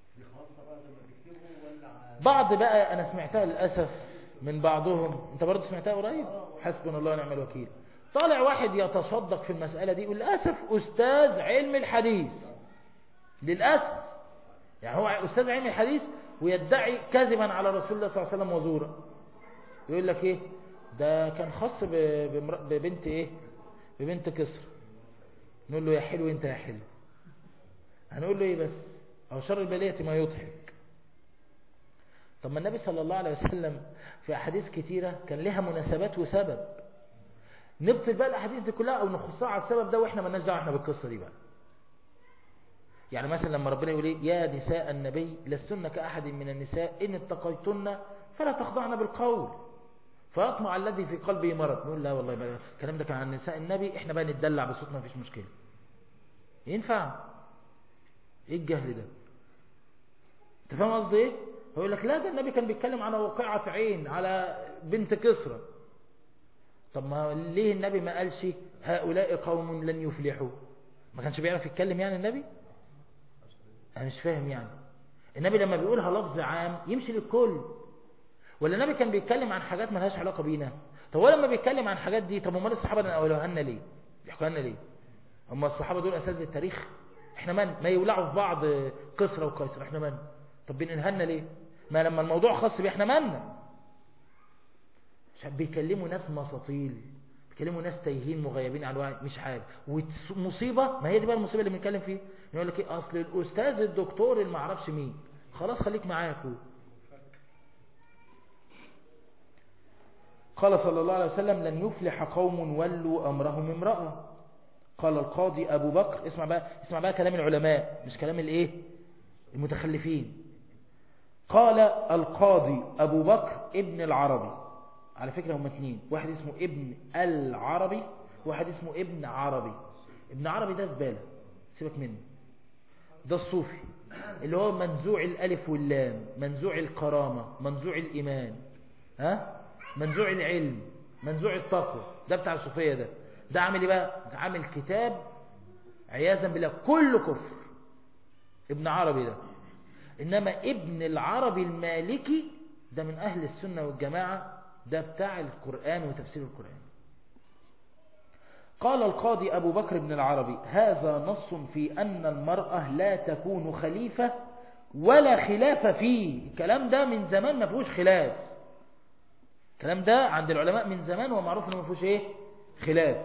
بعض بقى أنا سمعتها للأسف من بعضهم أنت برضه سمعتها قريب حسبنا الله ونعم الوكيل طالع واحد يتصدق في المسألة دي للأسف أستاذ علم الحديث للأسف يعني هو أستاذ علم الحديث ويدعي كذبا على رسول الله صلى الله عليه وسلم وزورا يقول لك إيه ده كان خاص ببنت إيه ببنت كسر نقول له يا حلو انت يا حلو هنقول له ايه بس او شر البلية ما يضحك طب ما النبي صلى الله عليه وسلم في احاديث كتيرة كان لها مناسبات وسبب نبطل بقى الاحاديث دي كلها او نخصها على السبب ده واحنا مالناش دعوه احنا بالقصه دي بقى يعني مثلا لما ربنا يقول ايه يا نساء النبي لستن كاحد من النساء ان اتقيتن فلا تخضعن بالقول فيطمع الذي في قلبه مرض نقول لا والله بقى الكلام ده كان عن نساء النبي احنا بقى نتدلع بصوتنا مفيش مشكله ينفع ايه الجهل ده انت فاهم قصدي ايه هو يقول لك لا ده النبي كان بيتكلم على واقعة عين على بنت كسرى طب ما ليه النبي ما قالش هؤلاء قوم لن يفلحوا ما كانش بيعرف يتكلم يعني النبي انا مش فاهم يعني النبي لما بيقولها لفظ عام يمشي للكل ولا النبي كان بيتكلم عن حاجات ملهاش علاقة بينا طب هو لما بيتكلم عن حاجات دي طب امال الصحابة قالوها لنا ليه بيحكوا لنا ليه هم الصحابة دول اساس التاريخ احنا من ما يولعوا في بعض قسرة وقيصر احنا من طب بينقلها لنا ليه ما لما الموضوع خاص بيه احنا مالنا بيكلموا ناس مساطيل بيكلموا ناس تايهين مغيبين على الوعي مش عارف ومصيبة ما هي دي بقى المصيبة اللي بنتكلم فيه يقول لك ايه اصل الاستاذ الدكتور اللي ما اعرفش مين خلاص خليك معايا يا اخويا قال صلى الله عليه وسلم لن يفلح قوم ولوا أمرهم امرأة قال القاضي أبو بكر اسمع بقى, اسمع بقى كلام العلماء مش كلام الايه المتخلفين قال القاضي أبو بكر ابن العربي على فكرة هم اتنين واحد اسمه ابن العربي واحد اسمه ابن عربي ابن عربي ده زبالة سيبك منه ده الصوفي اللي هو منزوع الألف واللام منزوع الكرامة منزوع الإيمان ها منزوع العلم منزوع التقوى ده بتاع الصوفية ده ده عامل ايه بقى عامل كتاب عياذا بالله كله كفر ابن عربي ده إنما ابن العربي المالكي ده من أهل السنة والجماعة ده بتاع القرآن وتفسير القرآن قال القاضي أبو بكر بن العربي هذا نص في أن المرأة لا تكون خليفة ولا خلاف فيه الكلام ده من زمان ما فيهوش خلاف الكلام ده عند العلماء من زمان ومعروف انه ما فيهوش ايه خلاف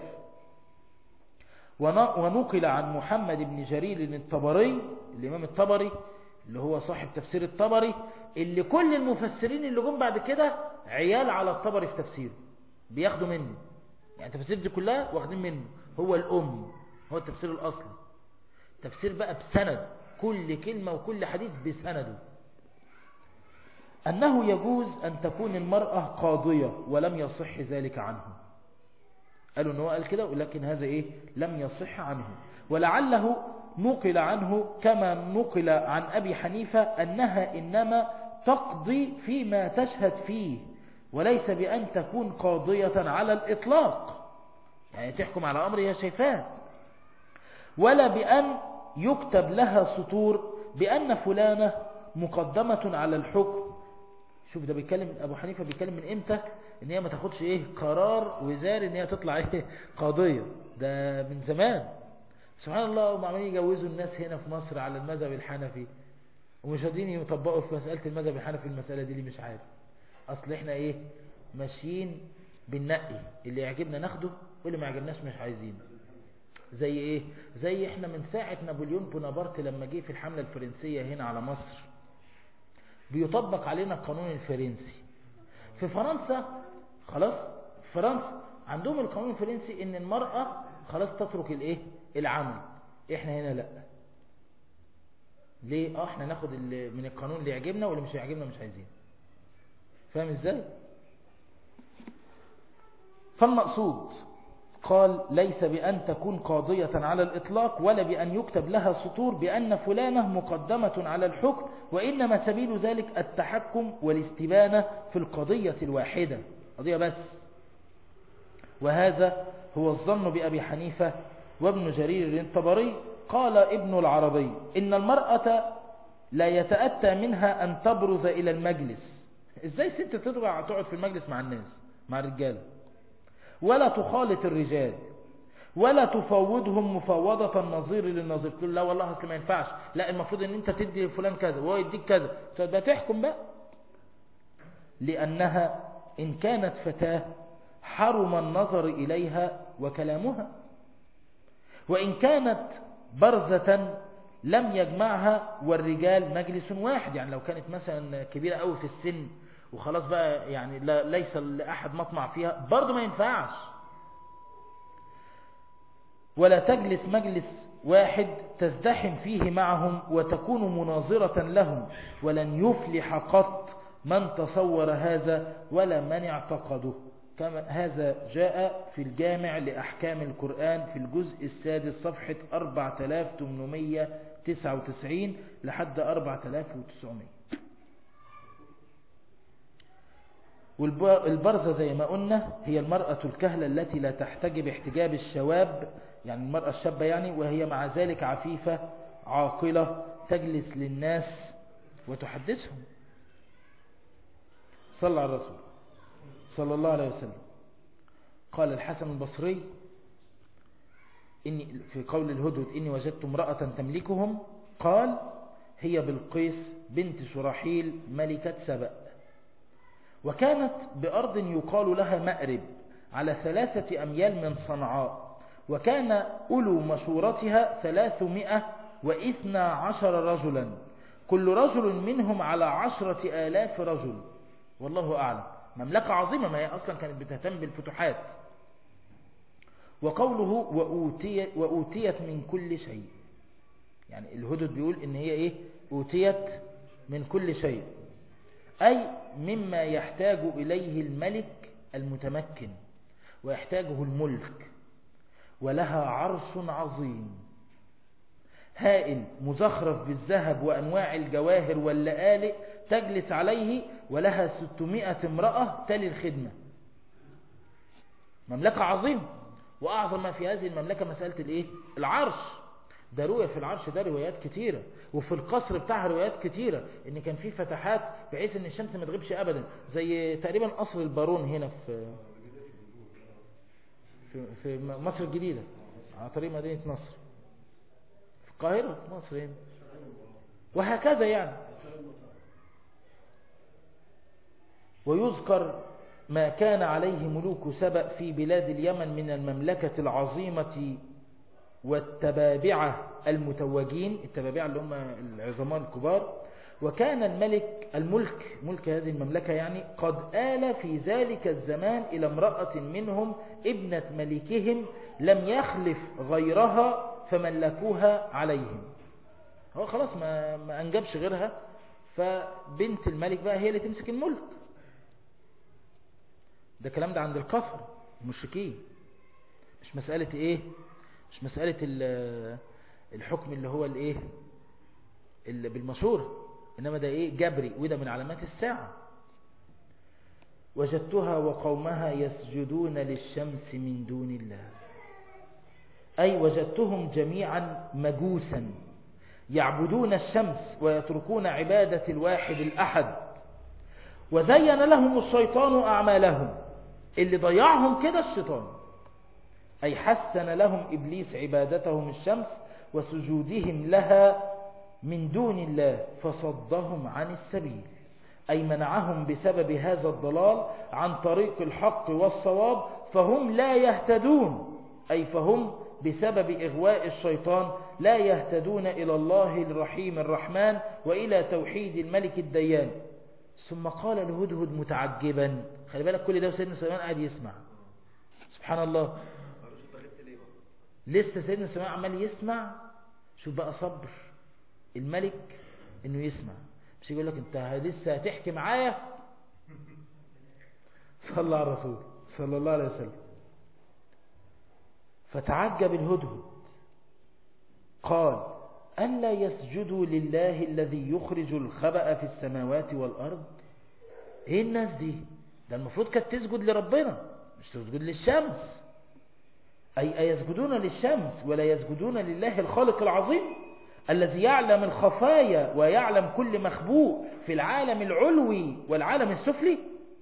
ونقل عن محمد بن جرير الطبري الإمام الطبري اللي هو صاحب تفسير الطبري اللي كل المفسرين اللي جم بعد كده عيال على الطبري في تفسيره بياخدوا منه يعني التفسير دي كلها واخدين منه هو الأم هو التفسير الأصلي تفسير بقى بسند كل كلمة وكل حديث بسنده أنه يجوز أن تكون المرأة قاضية ولم يصح ذلك عنه قالوا أنه قال كده ولكن هذا إيه لم يصح عنه ولعله نقل عنه كما نقل عن أبي حنيفة أنها إنما تقضي فيما تشهد فيه وليس بأن تكون قاضية على الإطلاق يعني تحكم على أمر هي شايفاه ولا بأن يكتب لها سطور بأن فلانة مقدمة على الحكم شوف ده بيتكلم أبو حنيفة بيتكلم من إمتى إن هي ما تاخدش إيه قرار وزاري إن هي تطلع إيه قاضية ده من زمان سبحان الله هم عمالين يجوزوا الناس هنا في مصر على المذهب الحنفي ومش قادرين يطبقوا في مسألة المذهب الحنفي المسألة دي اللي مش عارف أصل إحنا إيه ماشيين بالنقي اللي يعجبنا ناخده واللي ما يعجبناش مش عايزينه زي إيه زي إحنا من ساعة نابليون بونابرت لما جه في الحملة الفرنسية هنا على مصر بيطبق علينا القانون الفرنسي في فرنسا خلاص فرنسا عندهم القانون الفرنسي ان المرأة خلاص تترك الايه العمل احنا هنا لا ليه اه احنا ناخد من القانون اللي يعجبنا واللي مش يعجبنا مش عايزين فاهم ازاي فالمقصود قال ليس بأن تكون قاضية على الإطلاق ولا بأن يكتب لها سطور بأن فلانة مقدمة على الحكم وإنما سبيل ذلك التحكم والاستبانة في القضية الواحدة قضية بس وهذا هو الظن بأبي حنيفة وابن جرير الطبري قال ابن العربي إن المرأة لا يتأتى منها أن تبرز إلى المجلس إزاي ست ترجع تقعد في المجلس مع الناس مع الرجال ولا تخالط الرجال ولا تفوضهم مفوضة النظير للنظير تقول لا والله اصل ما ينفعش لا المفروض ان انت تدي لفلان كذا وهو يديك كذا تبقى تحكم بقى لأنها إن كانت فتاة حرم النظر إليها وكلامها وإن كانت برزة لم يجمعها والرجال مجلس واحد يعني لو كانت مثلا كبيرة قوي في السن وخلاص بقى يعني لا ليس لأحد مطمع فيها برضو ما ينفعش ولا تجلس مجلس واحد تزدحم فيه معهم وتكون مناظرة لهم ولن يفلح قط من تصور هذا ولا من اعتقده كما هذا جاء في الجامع لأحكام القرآن في الجزء السادس صفحة 4899 لحد 4900 والبرزة زي ما قلنا هي المرأة الكهلة التي لا تحتجب احتجاب الشواب يعني المرأة الشابة يعني وهي مع ذلك عفيفة عاقلة تجلس للناس وتحدثهم صلى على الرسول صلى الله عليه وسلم قال الحسن البصري إني في قول الهدهد إني وجدت امرأة تملكهم قال هي بالقيس بنت شراحيل ملكة سبأ وكانت بأرض يقال لها مأرب على ثلاثة أميال من صنعاء وكان أولو مشورتها ثلاثمائة وإثنى عشر رجلا كل رجل منهم على عشرة آلاف رجل والله أعلم مملكة عظيمة ما هي أصلا كانت بتهتم بالفتوحات وقوله وأوتي وأوتيت من كل شيء يعني الهدد بيقول إن هي إيه أوتيت من كل شيء أي مما يحتاج إليه الملك المتمكن ويحتاجه الملك ولها عرش عظيم هائل مزخرف بالذهب وأنواع الجواهر واللآلئ تجلس عليه ولها 600 امرأة تلي الخدمة مملكة عظيمة وأعظم ما في هذه المملكة مسألة الإيه؟ العرش ده رؤية في العرش ده روايات كتيرة وفي القصر بتاعها روايات كتيرة ان كان في فتحات بحيث ان الشمس ما تغيبش ابدا زي تقريبا قصر البارون هنا في في, في مصر الجديدة على طريق مدينة نصر في القاهرة في مصر هنا وهكذا يعني ويذكر ما كان عليه ملوك سبأ في بلاد اليمن من المملكة العظيمة والتبابعة المتوجين التبابعة اللي هم العظماء الكبار وكان الملك الملك ملك هذه المملكة يعني قد آل في ذلك الزمان إلى امرأة منهم ابنة ملكهم لم يخلف غيرها فملكوها عليهم هو خلاص ما, ما أنجبش غيرها فبنت الملك بقى هي اللي تمسك الملك ده كلام ده عند الكفر المشركين مش مسألة ايه مش مسألة الحكم اللي هو الايه اللي بالمشورة انما ده ايه جبري وده من علامات الساعة وجدتها وقومها يسجدون للشمس من دون الله أي وجدتهم جميعا مجوسا يعبدون الشمس ويتركون عبادة الواحد الأحد وزين لهم الشيطان أعمالهم اللي ضيعهم كده الشيطان أي حسن لهم إبليس عبادتهم الشمس وسجودهم لها من دون الله فصدهم عن السبيل أي منعهم بسبب هذا الضلال عن طريق الحق والصواب فهم لا يهتدون أي فهم بسبب إغواء الشيطان لا يهتدون إلى الله الرحيم الرحمن وإلى توحيد الملك الديان ثم قال الهدهد متعجبا خلي بالك كل ده سيدنا سليمان قاعد يسمع سبحان الله لسه سيدنا سليمان عمال يسمع شوف بقى صبر الملك انه يسمع مش يقول لك انت لسه هتحكي معايا صلى على الرسول صلى الله عليه وسلم فتعجب الهدهد قال ألا يسجدوا لله الذي يخرج الخبأ في السماوات والأرض ايه الناس دي ده المفروض كانت تسجد لربنا مش تسجد للشمس أي أيسجدون للشمس ولا يسجدون لله الخالق العظيم الذي يعلم الخفايا ويعلم كل مخبوء في العالم العلوي والعالم السفلي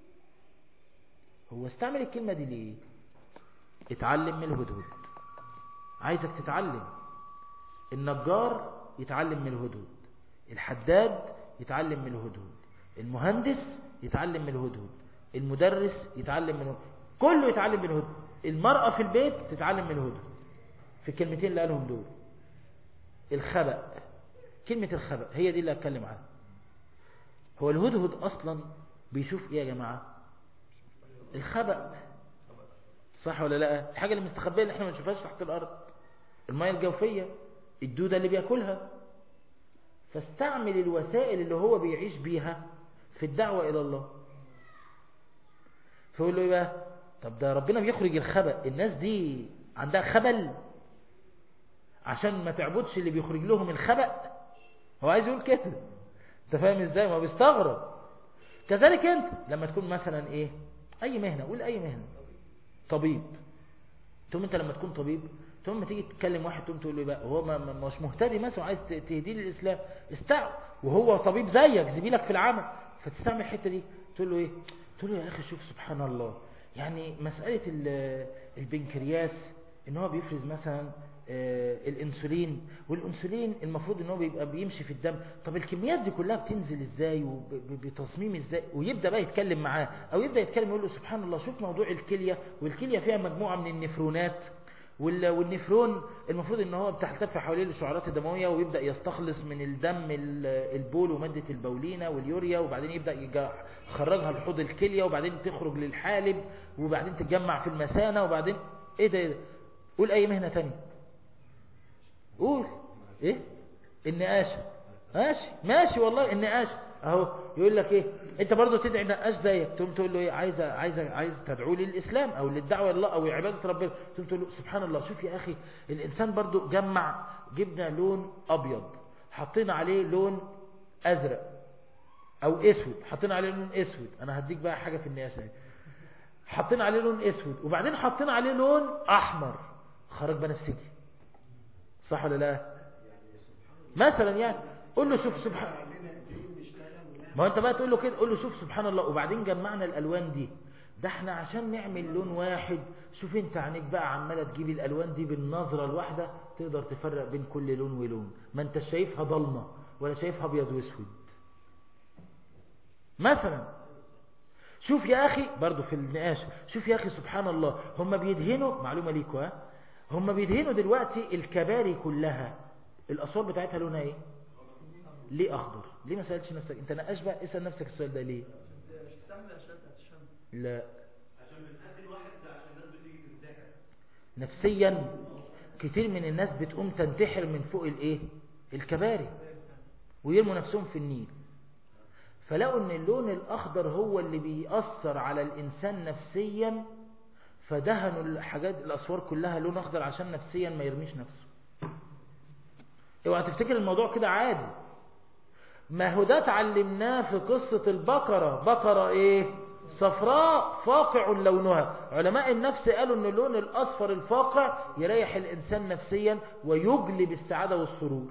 هو استعمل الكلمة دي ليه اتعلم من الهدهد عايزك تتعلم النجار يتعلم من الهدهد الحداد يتعلم من الهدهد المهندس يتعلم من الهدهد المدرس يتعلم من الهدهد كله يتعلم من الهدهد المرأة في البيت تتعلم من الهدهد في الكلمتين اللي قالهم دول الخبأ كلمة الخبأ هي دي اللي أتكلم عنها هو الهدهد أصلا بيشوف إيه يا جماعة الخبأ صح ولا لا الحاجة اللي مستخبية اللي احنا ما نشوفهاش تحت الأرض المية الجوفية الدودة اللي بياكلها فاستعمل الوسائل اللي هو بيعيش بيها في الدعوة إلى الله فيقول له إيه بقى طب ده ربنا بيخرج الخبأ الناس دي عندها خبل عشان ما تعبدش اللي بيخرج لهم الخبأ هو عايز يقول كده انت فاهم ازاي ما بيستغرب كذلك انت لما تكون مثلا ايه اي مهنة قول اي مهنة طبيب تقوم انت لما تكون طبيب تقوم ما تيجي تتكلم واحد تقوم تقول له بقى هو ما ما- مش مهتدي مثلا عايز تهديه للاسلام استعب وهو طبيب زيك زميلك في العمل فتستعمل الحته دي تقول له ايه تقول له يا اخي شوف سبحان الله يعني مساله ال- البنكرياس ان هو بيفرز مثلا آه، الانسولين والانسولين المفروض ان هو بيبقى بيمشي في الدم طب الكميات دي كلها بتنزل ازاي وبتصميم ازاي ويبدا بقى يتكلم معاه او يبدا يتكلم يقول له سبحان الله شوف موضوع الكليه والكليه فيها مجموعه من النفرونات وال- والنفرون المفروض ان هو بتحتفي حوالين الشعرات الدمويه ويبدا يستخلص من الدم ال- البول وماده البولينه واليوريا وبعدين يبدا يجا- يخرجها لحوض الكليه وبعدين تخرج للحالب وبعدين تتجمع في المثانه وبعدين ايه ده, إيه ده قول اي مهنه تانية قول ايه النقاشه ماشي ماشي والله النقاشه اهو يقول لك ايه انت برضو تدعي نقاش زيك تقوم تقول له ايه عايز عايز عايز تدعو للاسلام او للدعوه الى الله او عباده ربنا تقوم تقول له سبحان الله شوف يا اخي الانسان برضو جمع جبنا لون ابيض حطينا عليه لون ازرق او اسود حطينا عليه لون اسود انا هديك بقى حاجه في النقاشه اهي. حطينا عليه لون اسود وبعدين حطينا عليه لون احمر خرج بنفسجي صح ولا لا مثلا يعني قول له شوف سبحان ما هو انت بقى تقول له كده قول له شوف سبحان الله وبعدين جمعنا الالوان دي ده احنا عشان نعمل لون واحد شوف انت عينيك بقى عماله تجيب الالوان دي بالنظره الواحده تقدر تفرق بين كل لون ولون ما انت شايفها ضلمه ولا شايفها ابيض واسود مثلا شوف يا اخي برضو في النقاش شوف يا اخي سبحان الله هم بيدهنوا معلومه ليكوا ها هم بيدهنوا دلوقتي الكباري كلها الاسوار بتاعتها لونها ايه ليه اخضر ليه ما سالتش نفسك انت نقاش بقى اسال نفسك السؤال ده ليه لا نفسيا كتير من الناس بتقوم تنتحر من فوق الايه الكباري ويرموا نفسهم في النيل فلقوا ان اللون الاخضر هو اللي بيأثر على الانسان نفسيا فدهنوا الحاجات الاسوار كلها لون اخضر عشان نفسيا ما يرميش نفسه اوعى تفتكر الموضوع كده عادي ما هو ده اتعلمناه في قصة البقرة بقرة ايه صفراء فاقع لونها علماء النفس قالوا ان اللون الاصفر الفاقع يريح الانسان نفسيا ويجلب السعادة والسرور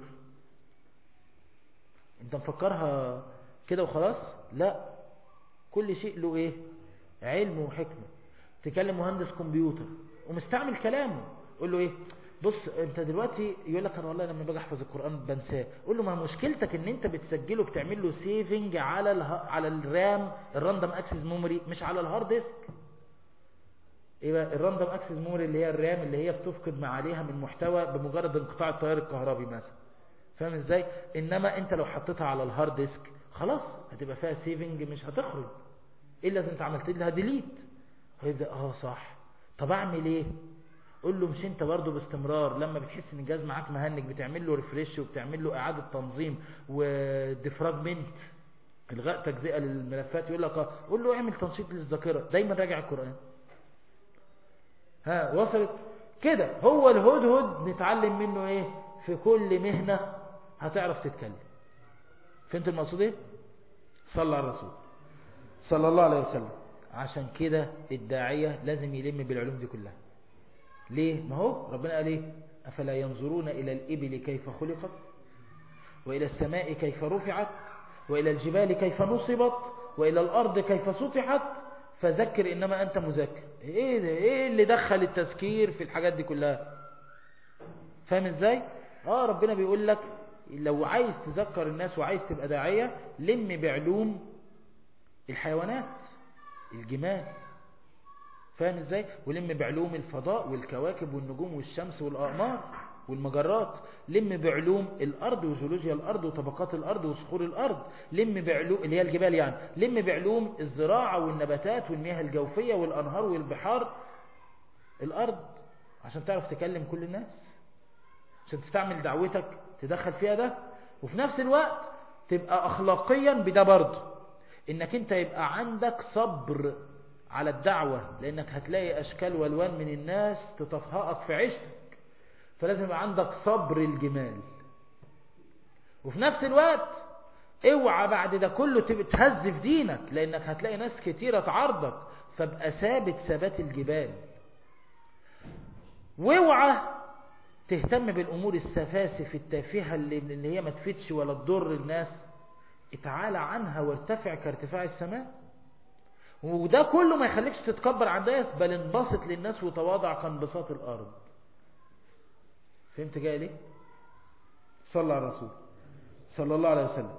انت مفكرها كده وخلاص لا كل شيء له ايه علم وحكمة تكلم مهندس كمبيوتر ومستعمل كلامه قول له ايه بص انت دلوقتي يقول لك انا والله لما باجي احفظ القران بنساه قول له ما مشكلتك ان انت بتسجله بتعمل له سيفنج على اله... على الرام الراندوم اكسس ميموري مش على الهارد ديسك ايه بقى الراندوم اكسس ميموري اللي هي الرام اللي هي بتفقد ما عليها من محتوى بمجرد انقطاع التيار الكهربي مثلا فاهم ازاي انما انت لو حطيتها على الهارد ديسك خلاص هتبقى فيها سيفنج مش هتخرج الا اذا انت عملت لها ديليت هيبدا اه صح طب اعمل ايه قول له مش انت برضه باستمرار لما بتحس ان الجهاز معاك مهنج بتعمل له ريفريش وبتعمل له اعاده تنظيم وديفراجمنت الغاء تجزئه للملفات يقول لك اه قول له اعمل تنشيط للذاكره دايما راجع القران ها وصلت كده هو الهدهد نتعلم منه ايه في كل مهنه هتعرف تتكلم فهمت المقصود ايه صلى على الرسول صلى الله عليه وسلم عشان كده الداعيه لازم يلم بالعلوم دي كلها ليه ما هو ربنا قال ايه افلا ينظرون الى الابل كيف خلقت والى السماء كيف رفعت والى الجبال كيف نصبت والى الارض كيف سطحت فذكر انما انت مذكر ايه ده ايه اللي دخل التذكير في الحاجات دي كلها فاهم ازاي اه ربنا بيقول لك لو عايز تذكر الناس وعايز تبقى داعيه لم بعلوم الحيوانات الجمال فاهم ازاي ولم بعلوم الفضاء والكواكب والنجوم والشمس والاقمار والمجرات لم بعلوم الارض وجيولوجيا الارض وطبقات الارض وصخور الارض لم بعلوم اللي هي الجبال يعني لم بعلوم الزراعه والنباتات والمياه الجوفيه والانهار والبحار الارض عشان تعرف تكلم كل الناس عشان تستعمل دعوتك تدخل فيها ده وفي نفس الوقت تبقى اخلاقيا بده برضه انك انت يبقى عندك صبر على الدعوة لانك هتلاقي اشكال والوان من الناس تطفهقك في عيشتك فلازم يبقى عندك صبر الجمال وفي نفس الوقت اوعى بعد ده كله تهز في دينك لانك هتلاقي ناس كتيرة تعارضك فابقى ثابت ثبات الجبال واوعى تهتم بالامور السفاسف التافهة اللي, اللي هي ما تفيدش ولا تضر الناس اتعالى عنها وارتفع كارتفاع السماء وده كله ما يخليكش تتكبر عن الناس بل انبسط للناس وتواضع كانبساط الارض فهمت جاي ليه صلى على الرسول صلى الله عليه وسلم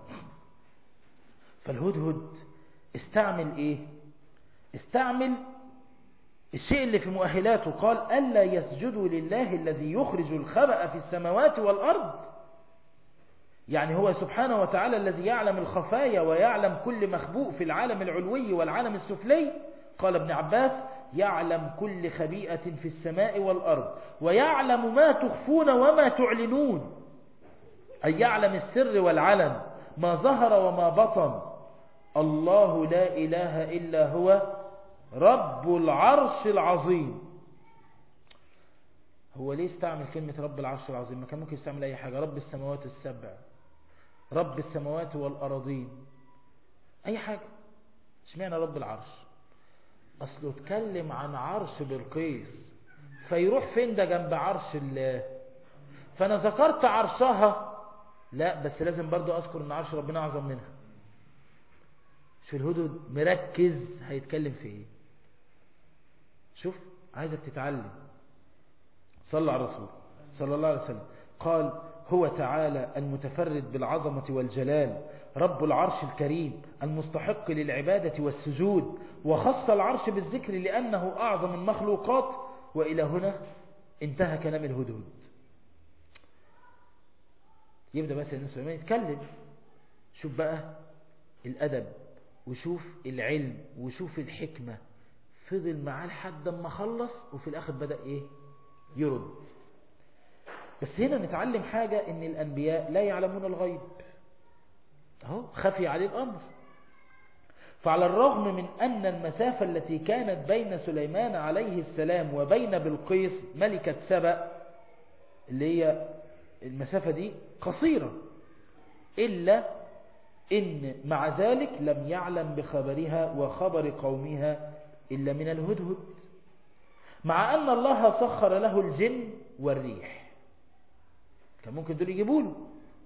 فالهدهد استعمل ايه استعمل الشيء اللي في مؤهلاته قال ألا يسجدوا لله الذي يخرج الخبأ في السماوات والأرض يعني هو سبحانه وتعالى الذي يعلم الخفايا ويعلم كل مخبوء في العالم العلوي والعالم السفلي قال ابن عباس يعلم كل خبيئة في السماء والأرض ويعلم ما تخفون وما تعلنون أي يعلم السر والعلن ما ظهر وما بطن الله لا إله إلا هو رب العرش العظيم هو ليه استعمل كلمة رب العرش العظيم ما كان ممكن يستعمل أي حاجة رب السماوات السبع رب السماوات والأراضين أي حاجة اشمعنى رب العرش أصله اتكلم عن عرش بلقيس فيروح فين ده جنب عرش الله فأنا ذكرت عرشها لا بس لازم برضو أذكر أن عرش ربنا أعظم منها شو الهدود مركز هيتكلم في ايه شوف عايزك تتعلم صلى على الرسول صلى الله عليه وسلم قال هو تعالى المتفرد بالعظمة والجلال رب العرش الكريم المستحق للعبادة والسجود وخص العرش بالذكر لأنه أعظم المخلوقات وإلى هنا انتهى كلام الهدود يبدأ بس الناس سليمان يتكلم شوف بقى الأدب وشوف العلم وشوف الحكمة فضل معاه لحد ما خلص وفي الآخر بدأ إيه يرد بس هنا نتعلم حاجة ان الأنبياء لا يعلمون الغيب اهو خفي عليه الأمر فعلى الرغم من أن المسافة التي كانت بين سليمان عليه السلام وبين بلقيس ملكة سبأ اللي هي المسافة دي قصيرة إلا إن مع ذلك لم يعلم بخبرها وخبر قومها إلا من الهدهد مع أن الله سخر له الجن والريح كان ممكن دول يجيبوا له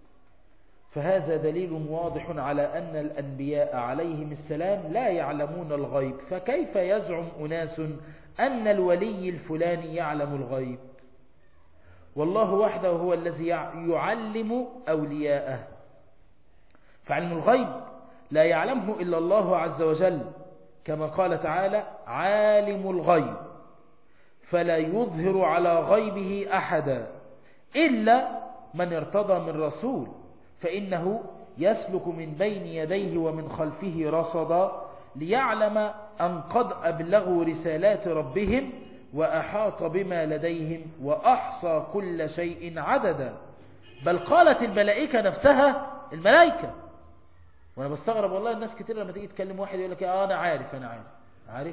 فهذا دليل واضح على أن الأنبياء عليهم السلام لا يعلمون الغيب فكيف يزعم أناس أن الولي الفلاني يعلم الغيب والله وحده هو الذي يعلم أولياءه فعلم الغيب لا يعلمه إلا الله عز وجل كما قال تعالى عالم الغيب فلا يظهر على غيبه أحدا إلا من ارتضى من رسول فإنه يسلك من بين يديه ومن خلفه رصدا ليعلم أن قد أبلغوا رسالات ربهم وأحاط بما لديهم وأحصى كل شيء عددا بل قالت الملائكة نفسها الملائكة وانا بستغرب والله الناس كتير لما تيجي تكلم واحد يقول لك اه انا عارف انا عارف عارف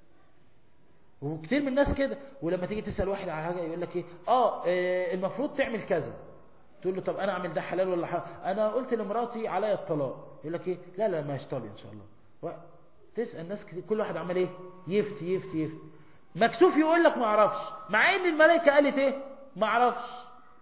وكتير من الناس كده ولما تيجي تسأل واحد على حاجة يقول لك ايه اه المفروض تعمل كذا تقول له طب انا اعمل ده حلال ولا حرام انا قلت لمراتي عليا الطلاق يقول لك ايه لا لا ما يشتغل ان شاء الله تسأل ناس كتير كل واحد عمل ايه يفتي يفتي يفتي مكسوف يقول لك ما اعرفش مع ان الملائكة قالت ايه ما اعرفش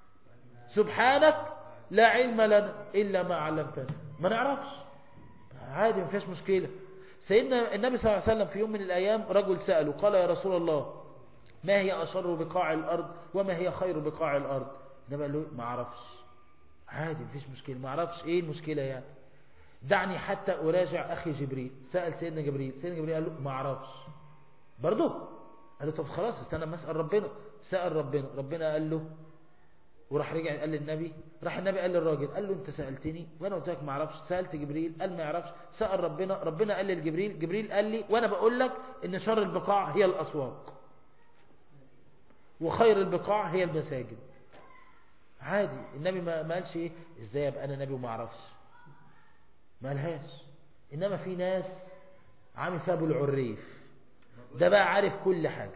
سبحانك لا علم لنا الا ما علمتنا ما نعرفش عادي ما فيش مشكلة سيدنا النبي صلى الله عليه وسلم في يوم من الأيام رجل سأله قال يا رسول الله ما هي أشر بقاع الأرض وما هي خير بقاع الأرض النبي قال له ما اعرفش عادي ما فيش مشكلة ما اعرفش ايه المشكلة يعني دعني حتى أراجع أخي جبريل سأل سيدنا جبريل سيدنا جبريل قال له ما اعرفش برضه قال له طب خلاص استنى ما اسأل ربنا سأل ربنا ربنا قال له وراح رجع قال للنبي راح النبي قال للراجل قال له انت سألتني وانا قلت لك ما اعرفش سألت جبريل قال ما يعرفش سأل ربنا ربنا قال للجبريل جبريل قال لي وانا بقول لك ان شر البقاع هي الاسواق وخير البقاع هي المساجد عادي النبي ما قالش ايه ازاي ابقى انا نبي وما اعرفش ما قالهاش انما في ناس عامل فيها ابو العريف ده بقى عارف كل حاجه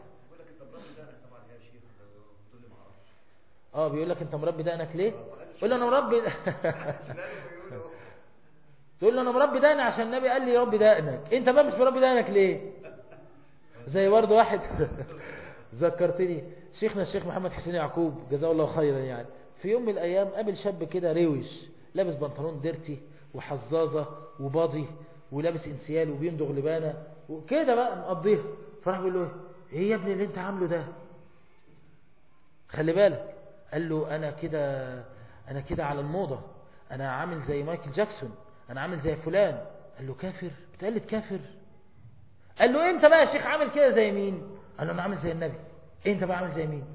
اه بيقول لك انت مربي دقنك ليه قول له انا مربي تقول له انا مربي دقني عشان النبي قال لي ربي دقنك انت بقى مش مربي دقنك ليه زي برضه واحد ذكرتني شيخنا الشيخ محمد حسين يعقوب جزاه الله خيرا يعني في يوم من الايام قابل شاب كده روش لابس بنطلون ديرتي وحزازه وباضي ولابس انسيال وبيندغ لبانه وكده بقى مقضيها فراح بيقول له ايه يا ابني اللي انت عامله ده خلي بالك قال له انا كده انا كده على الموضة انا عامل زي مايكل جاكسون انا عامل زي فلان قال له كافر بتقلد كافر قال له انت بقى يا شيخ عامل كده زي مين قال له انا عامل زي النبي إيه انت بقى عامل زي مين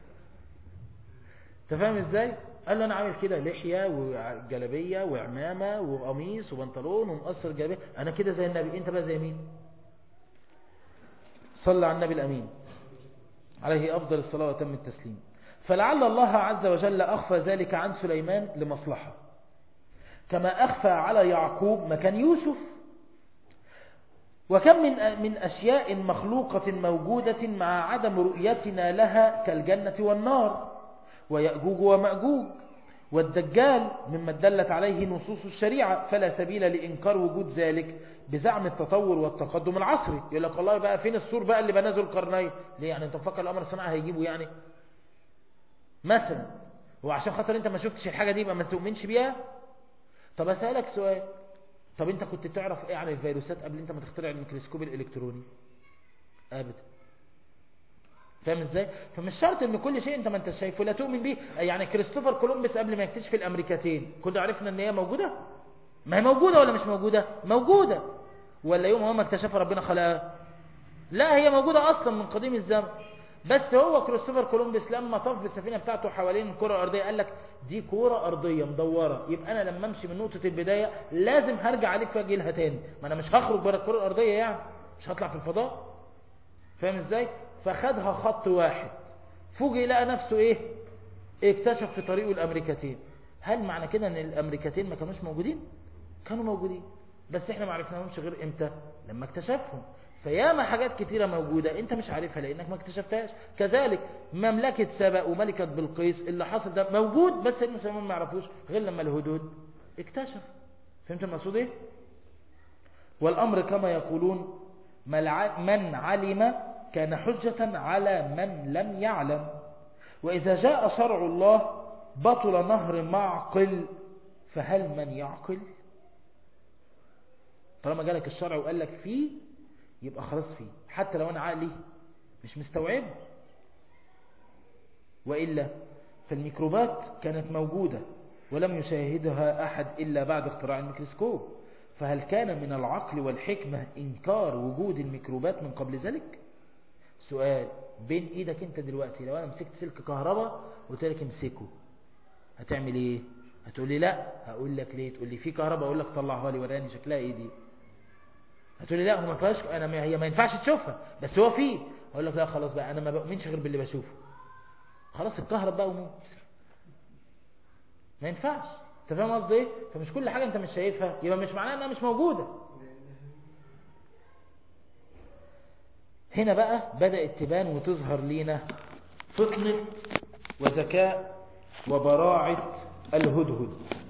انت فاهم ازاي قال له انا عامل كده لحية وجلبية وعمامة وقميص وبنطلون ومقصر جلبية انا كده زي النبي انت بقى زي مين صلى على النبي الامين عليه افضل الصلاة وتم التسليم فلعل الله عز وجل اخفى ذلك عن سليمان لمصلحة كما اخفى على يعقوب مكان يوسف وكم من من أشياء مخلوقة موجودة مع عدم رؤيتنا لها كالجنة والنار ويأجوج ومأجوج والدجال مما دلت عليه نصوص الشريعة فلا سبيل لإنكار وجود ذلك بزعم التطور والتقدم العصري يقول لك والله بقى فين السور بقى اللي بنازل القرنين ليه يعني انت مفكر الأمر الصناعي هيجيبه يعني مثلا هو عشان خاطر انت ما شفتش الحاجة دي يبقى ما تؤمنش بيها طب أسألك سؤال طب انت كنت تعرف ايه عن الفيروسات قبل انت ما تخترع الميكروسكوب الالكتروني ابدا فاهم ازاي فمش شرط ان كل شيء انت ما انت شايفه لا تؤمن به يعني كريستوفر كولومبس قبل ما يكتشف الامريكتين كنا عرفنا ان هي موجودة ما هي موجودة ولا مش موجودة موجودة ولا يوم هو ما اكتشفها ربنا خلقها لا هي موجودة اصلا من قديم الزمن بس هو كريستوفر كولومبس لما طاف بالسفينة بتاعته حوالين الكرة الأرضية قال لك دي كرة أرضية مدورة يبقى أنا لما أمشي من نقطة البداية لازم هرجع عليك في وجهها تاني ما أنا مش هخرج بره الكرة الأرضية يعني مش هطلع في الفضاء فاهم إزاي فخدها خط واحد فوجئ لقى نفسه إيه اكتشف في طريقه الأمريكتين هل معنى كده أن الأمريكتين ما كانوش موجودين كانوا موجودين بس احنا ما عرفناهمش غير امتى لما اكتشفهم فياما حاجات كتيرة موجودة انت مش عارفها لانك ما اكتشفتهاش كذلك مملكة سبأ وملكة بلقيس اللي حصل ده موجود بس المسلمين ما يعرفوش غير لما الهدود اكتشف فهمت المقصود ايه والامر كما يقولون من علم كان حجة على من لم يعلم واذا جاء شرع الله بطل نهر معقل فهل من يعقل طالما جالك الشرع وقال لك فيه يبقى خلاص فيه حتى لو أنا عقلي مش مستوعب وإلا فالميكروبات كانت موجودة ولم يشاهدها أحد إلا بعد اختراع الميكروسكوب فهل كان من العقل والحكمة إنكار وجود الميكروبات من قبل ذلك سؤال بين إيدك أنت دلوقتي لو أنا مسكت سلك كهرباء وقلت لك امسكه هتعمل إيه هتقول لي لا هقول لك ليه تقول لي في كهرباء اقول لك طلعها لي وراني شكلها ايه دي هتقول لي لا هو ما فيهاش انا ما هي ما ينفعش تشوفها بس هو فيه اقول لك لا خلاص بقى انا ما بؤمنش غير باللي بشوفه خلاص الكهرباء بقى وموت ما ينفعش انت فاهم قصدي ايه فمش كل حاجه انت مش شايفها يبقى مش معناها انها مش موجوده هنا بقى بدأت تبان وتظهر لينا فطنة وذكاء وبراعة الهدهد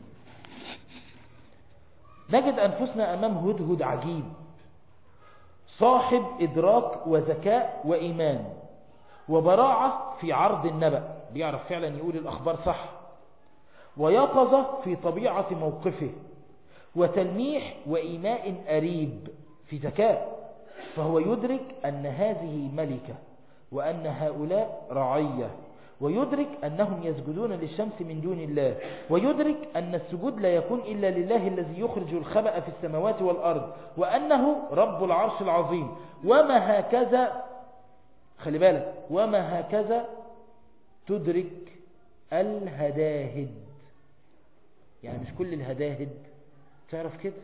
نجد أنفسنا أمام هدهد عجيب صاحب إدراك وذكاء وإيمان وبراعة في عرض النبأ بيعرف فعلا يقول الأخبار صح ويقظة في طبيعة موقفه وتلميح وإيماء أريب في ذكاء فهو يدرك أن هذه ملكة وأن هؤلاء رعية ويدرك أنهم يسجدون للشمس من دون الله ويدرك أن السجود لا يكون إلا لله الذي يخرج الخبأ في السماوات والأرض وأنه رب العرش العظيم وما هكذا خلي بالك وما هكذا تدرك الهداهد يعني مش كل الهداهد تعرف كده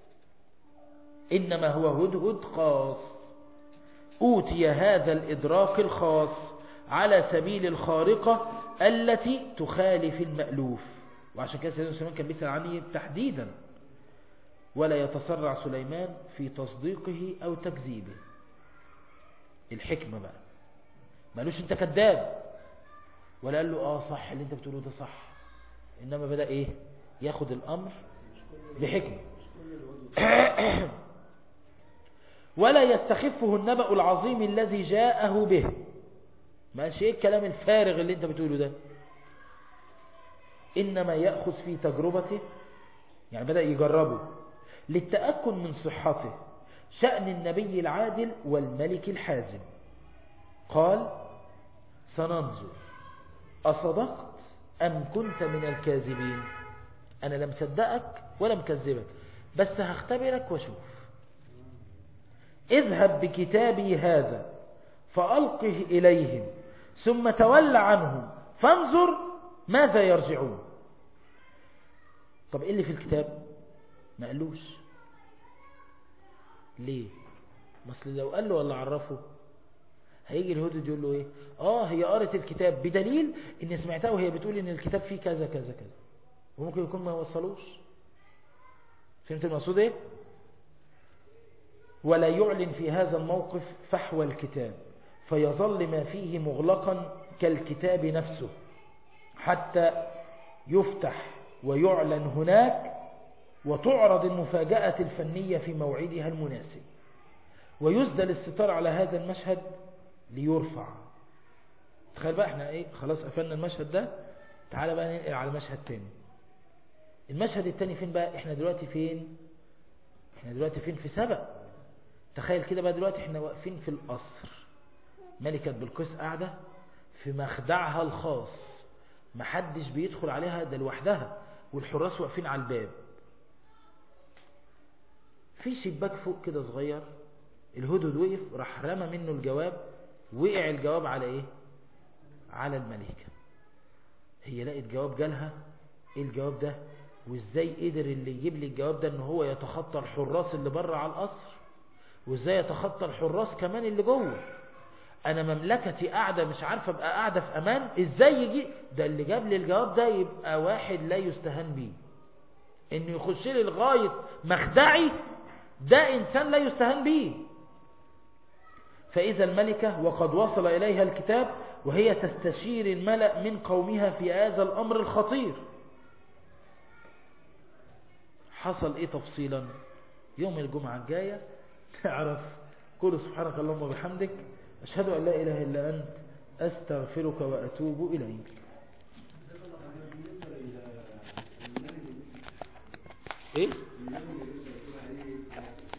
إنما هو هدهد خاص أوتي هذا الإدراك الخاص على سبيل الخارقة التي تخالف المألوف وعشان كده سيدنا سليمان كان بيسأل عني تحديدا ولا يتسرع سليمان في تصديقه أو تكذيبه الحكمة بقى مالوش انت كذاب ولا قال له اه صح اللي انت بتقوله ده صح انما بدأ ايه ياخد الامر بحكمة ولا يستخفه النبأ العظيم الذي جاءه به ماشي ايه الكلام الفارغ اللي انت بتقوله ده انما يأخذ في تجربته يعني بدأ يجربه للتأكد من صحته شأن النبي العادل والملك الحازم قال سننظر أصدقت أم كنت من الكاذبين أنا لم صدقك ولا مكذبك بس هختبرك واشوف اذهب بكتابي هذا فألقه إليهم ثم تول عنهم فانظر ماذا يرجعون طب إيه اللي في الكتاب ما قالوش ليه مثل لو قال له ولا عرفه هيجي الهدد يقول له ايه اه هي قرت الكتاب بدليل ان سمعتها وهي بتقول ان الكتاب فيه كذا كذا كذا وممكن يكون ما يوصلوش فهمت المقصود ايه ولا يعلن في هذا الموقف فحوى الكتاب فيظل ما فيه مغلقا كالكتاب نفسه حتى يفتح ويعلن هناك وتعرض المفاجأة الفنية في موعدها المناسب ويسدل الستار على هذا المشهد ليرفع تخيل بقى احنا ايه خلاص قفلنا المشهد ده تعال بقى ننقل على مشهد تاني المشهد التاني فين بقى احنا دلوقتي فين احنا دلوقتي فين في سبق تخيل كده بقى دلوقتي احنا واقفين في القصر ملكة بلقيس قاعدة في مخدعها الخاص محدش بيدخل عليها ده لوحدها والحراس واقفين على الباب في شباك فوق كده صغير الهدد وقف راح رمى منه الجواب وقع الجواب على ايه على الملكة هي لقت جواب جالها ايه الجواب ده وازاي قدر اللي يجيب لي الجواب ده ان هو يتخطى الحراس اللي بره على القصر وازاي يتخطى الحراس كمان اللي جوه انا مملكتي قاعدة مش عارفة ابقى قاعدة في امان ازاي يجي ده اللي جاب لي الجواب ده يبقى واحد لا يستهان بيه انه يخش لي لغاية مخدعي ده انسان لا يستهان بيه فإذا الملكة وقد وصل إليها الكتاب وهي تستشير الملأ من قومها في هذا الأمر الخطير حصل إيه تفصيلا يوم الجمعة الجاية تعرف قول سبحانك اللهم وبحمدك أشهد أن لا إله إلا أنت أستغفرك وأتوب إليك إيه